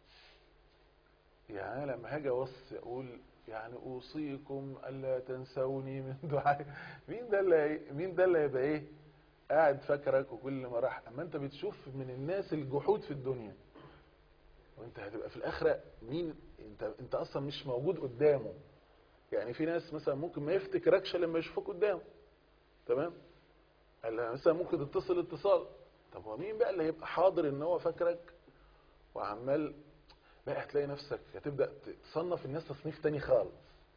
يعني أنا لما هاجي اوصي اقول يعني اوصيكم الا تنسوني من دعائي مين ده اللي مين ده اللي هيبقى ايه قاعد فاكرك وكل ما راح اما انت بتشوف من الناس الجحود في الدنيا وانت هتبقى في الاخره مين انت انت اصلا مش موجود قدامه يعني في ناس مثلا ممكن ما يفتكركش لما يشوفك قدامه تمام قال مثلا ممكن تتصل اتصال طب هو مين بقى اللي هيبقى حاضر ان هو فاكرك وعمال بقى هتلاقي نفسك هتبدا تصنف الناس تصنيف تاني خالص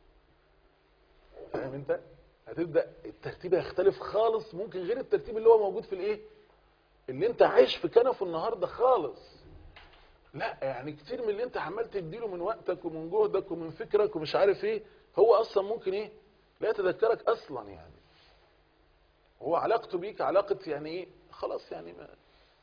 فاهم انت هتبدا الترتيب هيختلف خالص ممكن غير الترتيب اللي هو موجود في الايه اللي انت عايش في كنفه النهارده خالص لا يعني كتير من اللي انت عمال تديله من وقتك ومن جهدك ومن فكرك ومش عارف ايه هو اصلا ممكن ايه لا يتذكرك اصلا يعني هو علاقته بيك علاقة يعني ايه خلاص يعني ما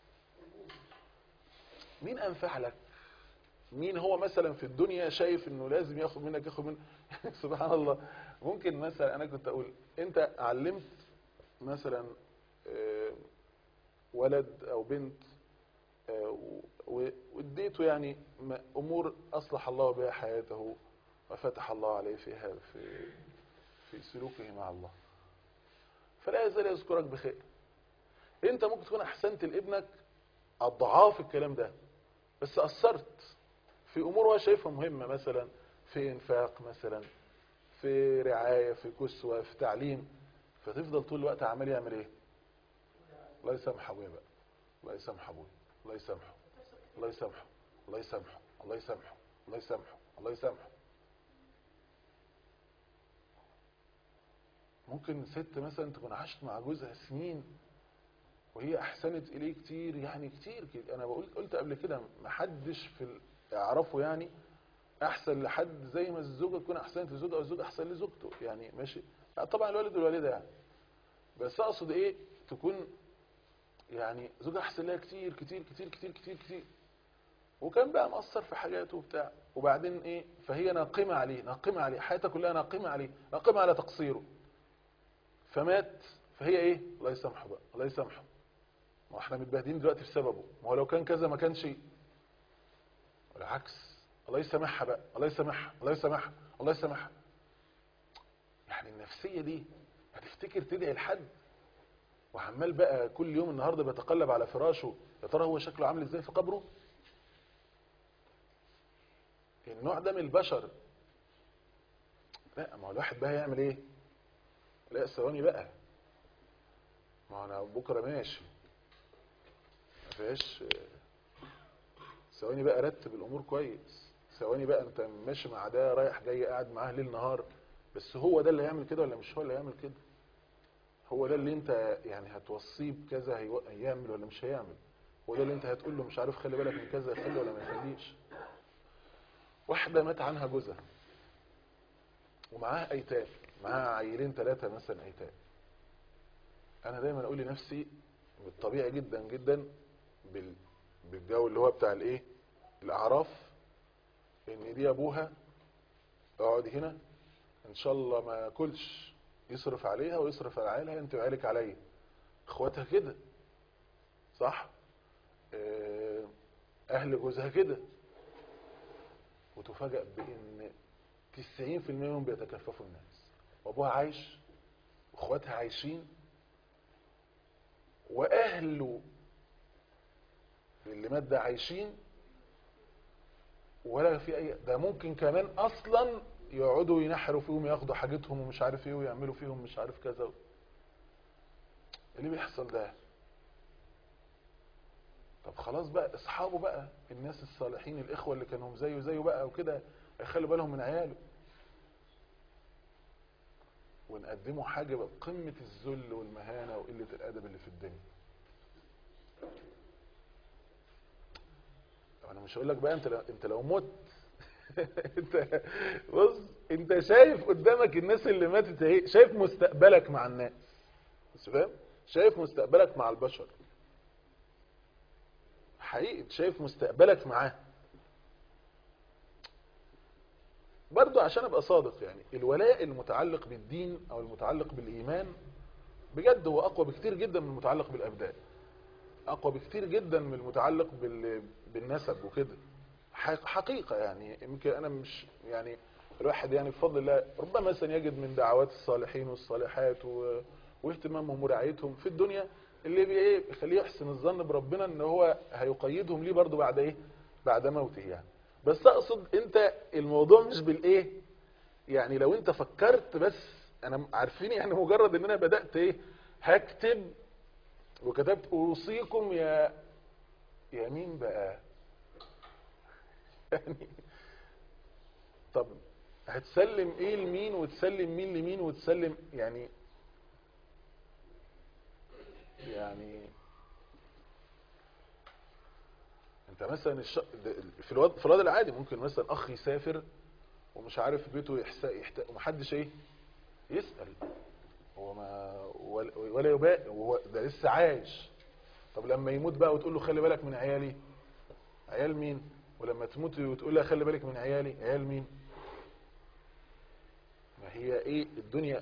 مين انفع لك مين هو مثلا في الدنيا شايف انه لازم ياخد منك ياخد منك سبحان الله ممكن مثلا انا كنت اقول انت علمت مثلا آه، ولد او بنت آه، و- واديته يعني م- امور اصلح الله بها حياته وفتح الله عليه فيها في في سلوكه مع الله فلا يزال يذكرك بخير انت ممكن تكون احسنت لابنك اضعاف الكلام ده بس اثرت في امور هو شايفها مهمه مثلا في انفاق مثلا في رعايه في كسوه في تعليم فتفضل طول الوقت عمال يعمل ايه الله يسامح ابويا بقى الله يسامح ابويا الله يسامحه الله يسامحه الله يسامحه الله يسامحه الله يسامحه الله يسامحه ممكن ست مثلا تكون عاشت مع جوزها سنين وهي احسنت اليه كتير يعني كتير كده انا بقول قلت قبل كده ما حدش في ال- يعرفه يعني احسن لحد زي ما الزوجه تكون احسنت لزوجها او الزوج احسن لزوجته يعني ماشي يعني طبعا الوالد والوالده يعني بس اقصد ايه تكون يعني زوجها احسن لها كتير كتير كتير كتير كتير كتير وكان بقى مقصر في حاجاته وبتاع وبعدين ايه فهي ناقمه عليه ناقمه عليه حياتها كلها ناقمه عليه ناقمه على تقصيره فمات فهي ايه الله يسامحه بقى الله يسامحه ما هو احنا متبهدلين دلوقتي بسببه ما هو لو كان كذا ما كانش بالعكس الله يسامحها بقى الله يسامحها الله يسامحها الله يسامحها يعني النفسيه دي هتفتكر تدعي لحد وعمال بقى كل يوم النهارده بيتقلب على فراشه يا ترى هو شكله عامل ازاي في قبره النوع ده من البشر لا ما هو الواحد بقى يعمل ايه لا ثواني بقى ما هو انا بكره ماشي ما فيهاش ثواني بقى رتب الامور كويس ثواني بقى انت ماشي مع ده رايح جاي قاعد معاه ليل نهار بس هو ده اللي هيعمل كده ولا مش هو اللي هيعمل كده هو ده اللي انت يعني هتوصيه بكذا هيو- هيعمل ولا مش هيعمل هو ده اللي انت هتقول له مش عارف خلي بالك من كذا يخلي ولا ما يخليش واحدة مات عنها جوزها ومعاها ايتام معاها عيلين ثلاثة مثلا ايتام انا دايما اقول لنفسي بالطبيعي جدا جدا بال بالجو اللي هو بتاع الايه الاعراف ان دي ابوها اقعد هنا ان شاء الله ما ياكلش يصرف عليها ويصرف على عيالها انت وعيالك عليا اخواتها كده صح آه، اهل جوزها كده وتفاجأ بان 90% منهم بيتكففوا الناس وابوها عايش واخواتها عايشين واهله اللي مات ده عايشين ولا في اي ده ممكن كمان اصلا يقعدوا ينحروا فيهم ياخدوا حاجتهم ومش عارف ايه ويعملوا فيهم مش عارف كذا إيه اللي بيحصل ده طب خلاص بقى اصحابه بقى الناس الصالحين الاخوه اللي كانوا زيه زيه بقى وكده يخلوا بالهم من عياله ونقدمه حاجه بقى بقمه الذل والمهانه وقله الادب اللي في الدنيا طب انا مش هقول لك بقى انت لو انت لو مت انت بص انت شايف قدامك الناس اللي ماتت اهي شايف مستقبلك مع الناس بس فاهم شايف مستقبلك مع البشر حقيقي شايف مستقبلك معاه برضو عشان ابقى صادق يعني الولاء المتعلق بالدين او المتعلق بالايمان بجد هو اقوى بكتير جدا من المتعلق بالابدان اقوى بكتير جدا من المتعلق بال... بالنسب وكده ح- حقيقة يعني يمكن انا مش يعني الواحد يعني بفضل الله ربما مثلا يجد من دعوات الصالحين والصالحات و... واهتمامهم ورعايتهم في الدنيا اللي بي ايه بيخليه يحسن الظن بربنا ان هو هيقيدهم ليه برضه بعد ايه بعد موته يعني بس اقصد انت الموضوع مش بالايه يعني لو انت فكرت بس انا عارفين يعني مجرد ان انا بدأت ايه هكتب وكتبت اوصيكم يا يا مين بقى يعني طب هتسلم ايه لمين وتسلم مين لمين وتسلم يعني يعني انت مثلا الش... ده- في الوضع في الوضع العادي ممكن مثلا اخ يسافر ومش عارف بيته يحسق يحتاج ومحدش ايه يسأل هو ما ولا ولا يباء هو ده لسه عايش طب لما يموت بقى وتقول له خلي بالك من عيالي عيال مين ولما تموت وتقول لها خلي بالك من عيالي عيال مين ما هي ايه الدنيا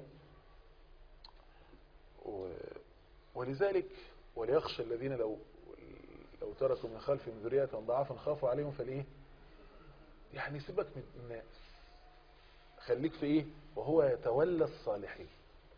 و... ولذلك وليخشى الذين لو لو تركوا من خلفهم ذرية ضعافا خافوا عليهم فالايه يعني سيبك من الناس خليك في ايه وهو يتولى الصالحين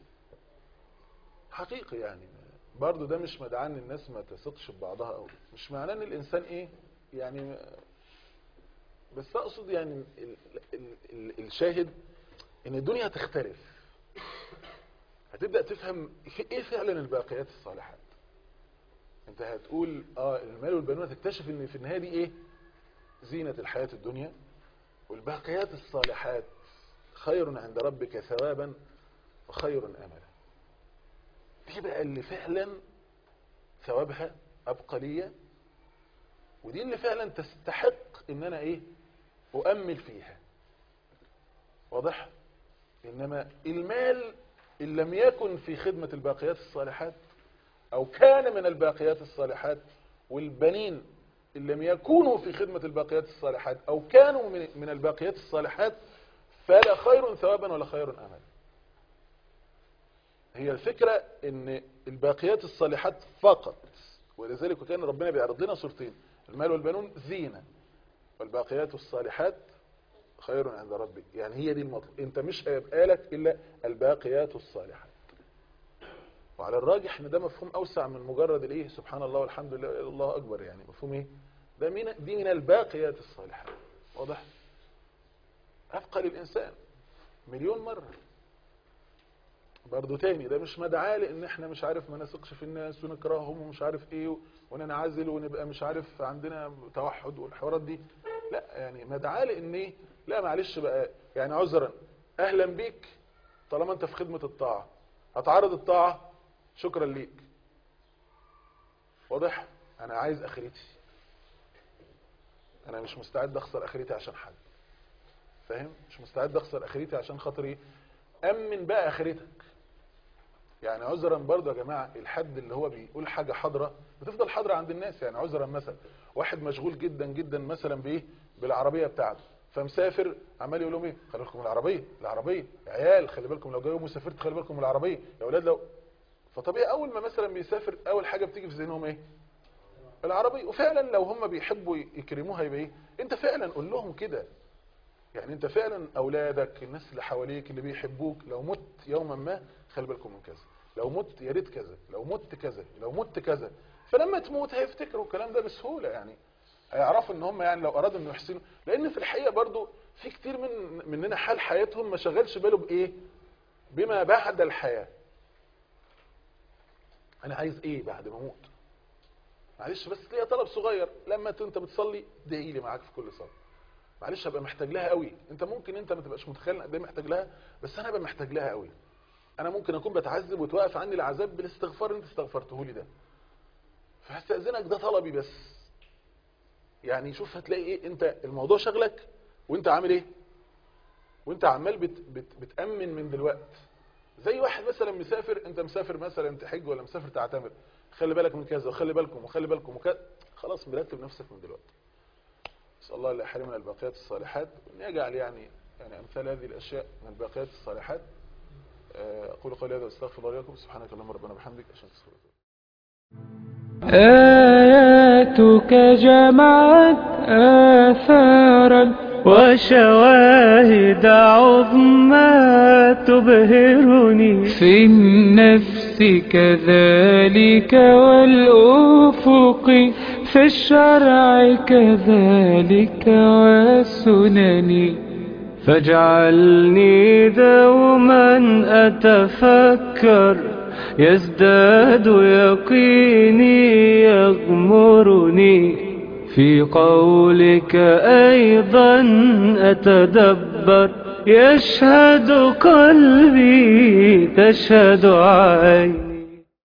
حقيقي يعني برضو ده مش مدعاه ان الناس ما تثقش ببعضها قوي مش معناه ان الانسان ايه يعني بس اقصد يعني ال ال ال الشاهد ان الدنيا هتختلف هتبدأ تفهم ايه فعلا الباقيات الصالحات انت هتقول اه المال والبنون هتكتشف ان في النهاية دي ايه زينة الحياة الدنيا والباقيات الصالحات خير عند ربك ثوابا وخير املا دي بقى اللي فعلا ثوابها ابقى ليا ودي اللي فعلا تستحق ان انا ايه اؤمل فيها واضح انما المال ان لم يكن في خدمة الباقيات الصالحات او كان من الباقيات الصالحات والبنين ان لم يكونوا في خدمة الباقيات الصالحات او كانوا من من الباقيات الصالحات فلا خير ثوابا ولا خير املا هي الفكرة ان الباقيات الصالحات فقط ولذلك كان ربنا بيعرض لنا صورتين المال والبنون زينة والباقيات الصالحات خير عند ربك يعني هي دي المطلب انت مش هيبقى لك الا الباقيات الصالحات وعلى الراجح ان ده مفهوم اوسع من مجرد الايه سبحان الله والحمد لله الله اكبر يعني مفهوم ايه ده من دي من الباقيات الصالحات واضح افقى للانسان مليون مرة برضو تاني ده مش مدعاة لان احنا مش عارف ما نثقش في الناس ونكرههم ومش عارف ايه وننعزل ونبقى مش عارف عندنا توحد والحوارات دي لا يعني مدعاة لان ايه لا معلش بقى يعني عذرا اهلا بيك طالما انت في خدمة الطاعة هتعرض الطاعة شكرا ليك واضح انا عايز اخرتي انا مش مستعد اخسر اخرتي عشان حد فاهم مش مستعد اخسر اخرتي عشان خاطري امن بقى اخرتك يعني عذرا برضه يا جماعة الحد اللي هو بيقول حاجة حاضرة بتفضل حاضرة عند الناس يعني عذرا مثلا واحد مشغول جدا جدا مثلا بايه بالعربية بتاعته فمسافر عمال يقول لهم ايه خلي بالكم من العربية العربية يا عيال خلي بالكم لو جايوا مسافرت خلي بالكم من العربية يا اولاد لو فطبيعي اول ما مثلا بيسافر اول حاجة بتيجي في ذهنهم ايه العربية وفعلا لو هم بيحبوا يكرموها يبقى ايه انت فعلا قول لهم كده يعني انت فعلا اولادك الناس اللي حواليك اللي بيحبوك لو مت يوما ما خلي بالكم من كذا لو مت يا ريت كذا لو مت كذا لو مت كذا فلما تموت هيفتكروا الكلام ده بسهولة يعني هيعرفوا ان هم يعني لو ارادوا انه يحسنوا لان في الحقيقة برضو في كتير من مننا حال حياتهم ما شغلش باله بايه بما بعد الحياة انا عايز ايه بعد ما اموت معلش بس ليها طلب صغير لما ت- انت بتصلي ادعي لي معاك في كل صلاه معلش ابقى محتاج لها قوي انت ممكن انت ما تبقاش متخيل ان قد ايه محتاج لها بس انا ابقى محتاج لها قوي انا ممكن اكون بتعذب وتوقف عني العذاب بالاستغفار اللي انت استغفرته لي ده فهستاذنك ده طلبي بس يعني شوف هتلاقي ايه انت الموضوع شغلك وانت عامل ايه وانت عمال بت بت بتامن من دلوقتي زي واحد مثلا مسافر انت مسافر مثلا تحج ولا مسافر تعتمر خلي بالك من كذا وخلي بالكم وخلي بالكم وكذا خلاص مرتب نفسك من دلوقتي نسال الله لا يحرمنا الباقيات الصالحات وان يجعل يعني يعني امثال هذه الاشياء من الباقيات الصالحات آه، اقول قولي هذا واستغفر الله لكم سبحانك اللهم ربنا وبحمدك اشهد ان لا اله الا انت آياتك جمعت آثارا وشواهد عظمى تبهرني في النفس كذلك والأفق في الشرع كذلك والسنن فاجعلني دوما أتفكر يزداد يقيني يغمرني في قولك أيضا أتدبر يشهد قلبي تشهد عيني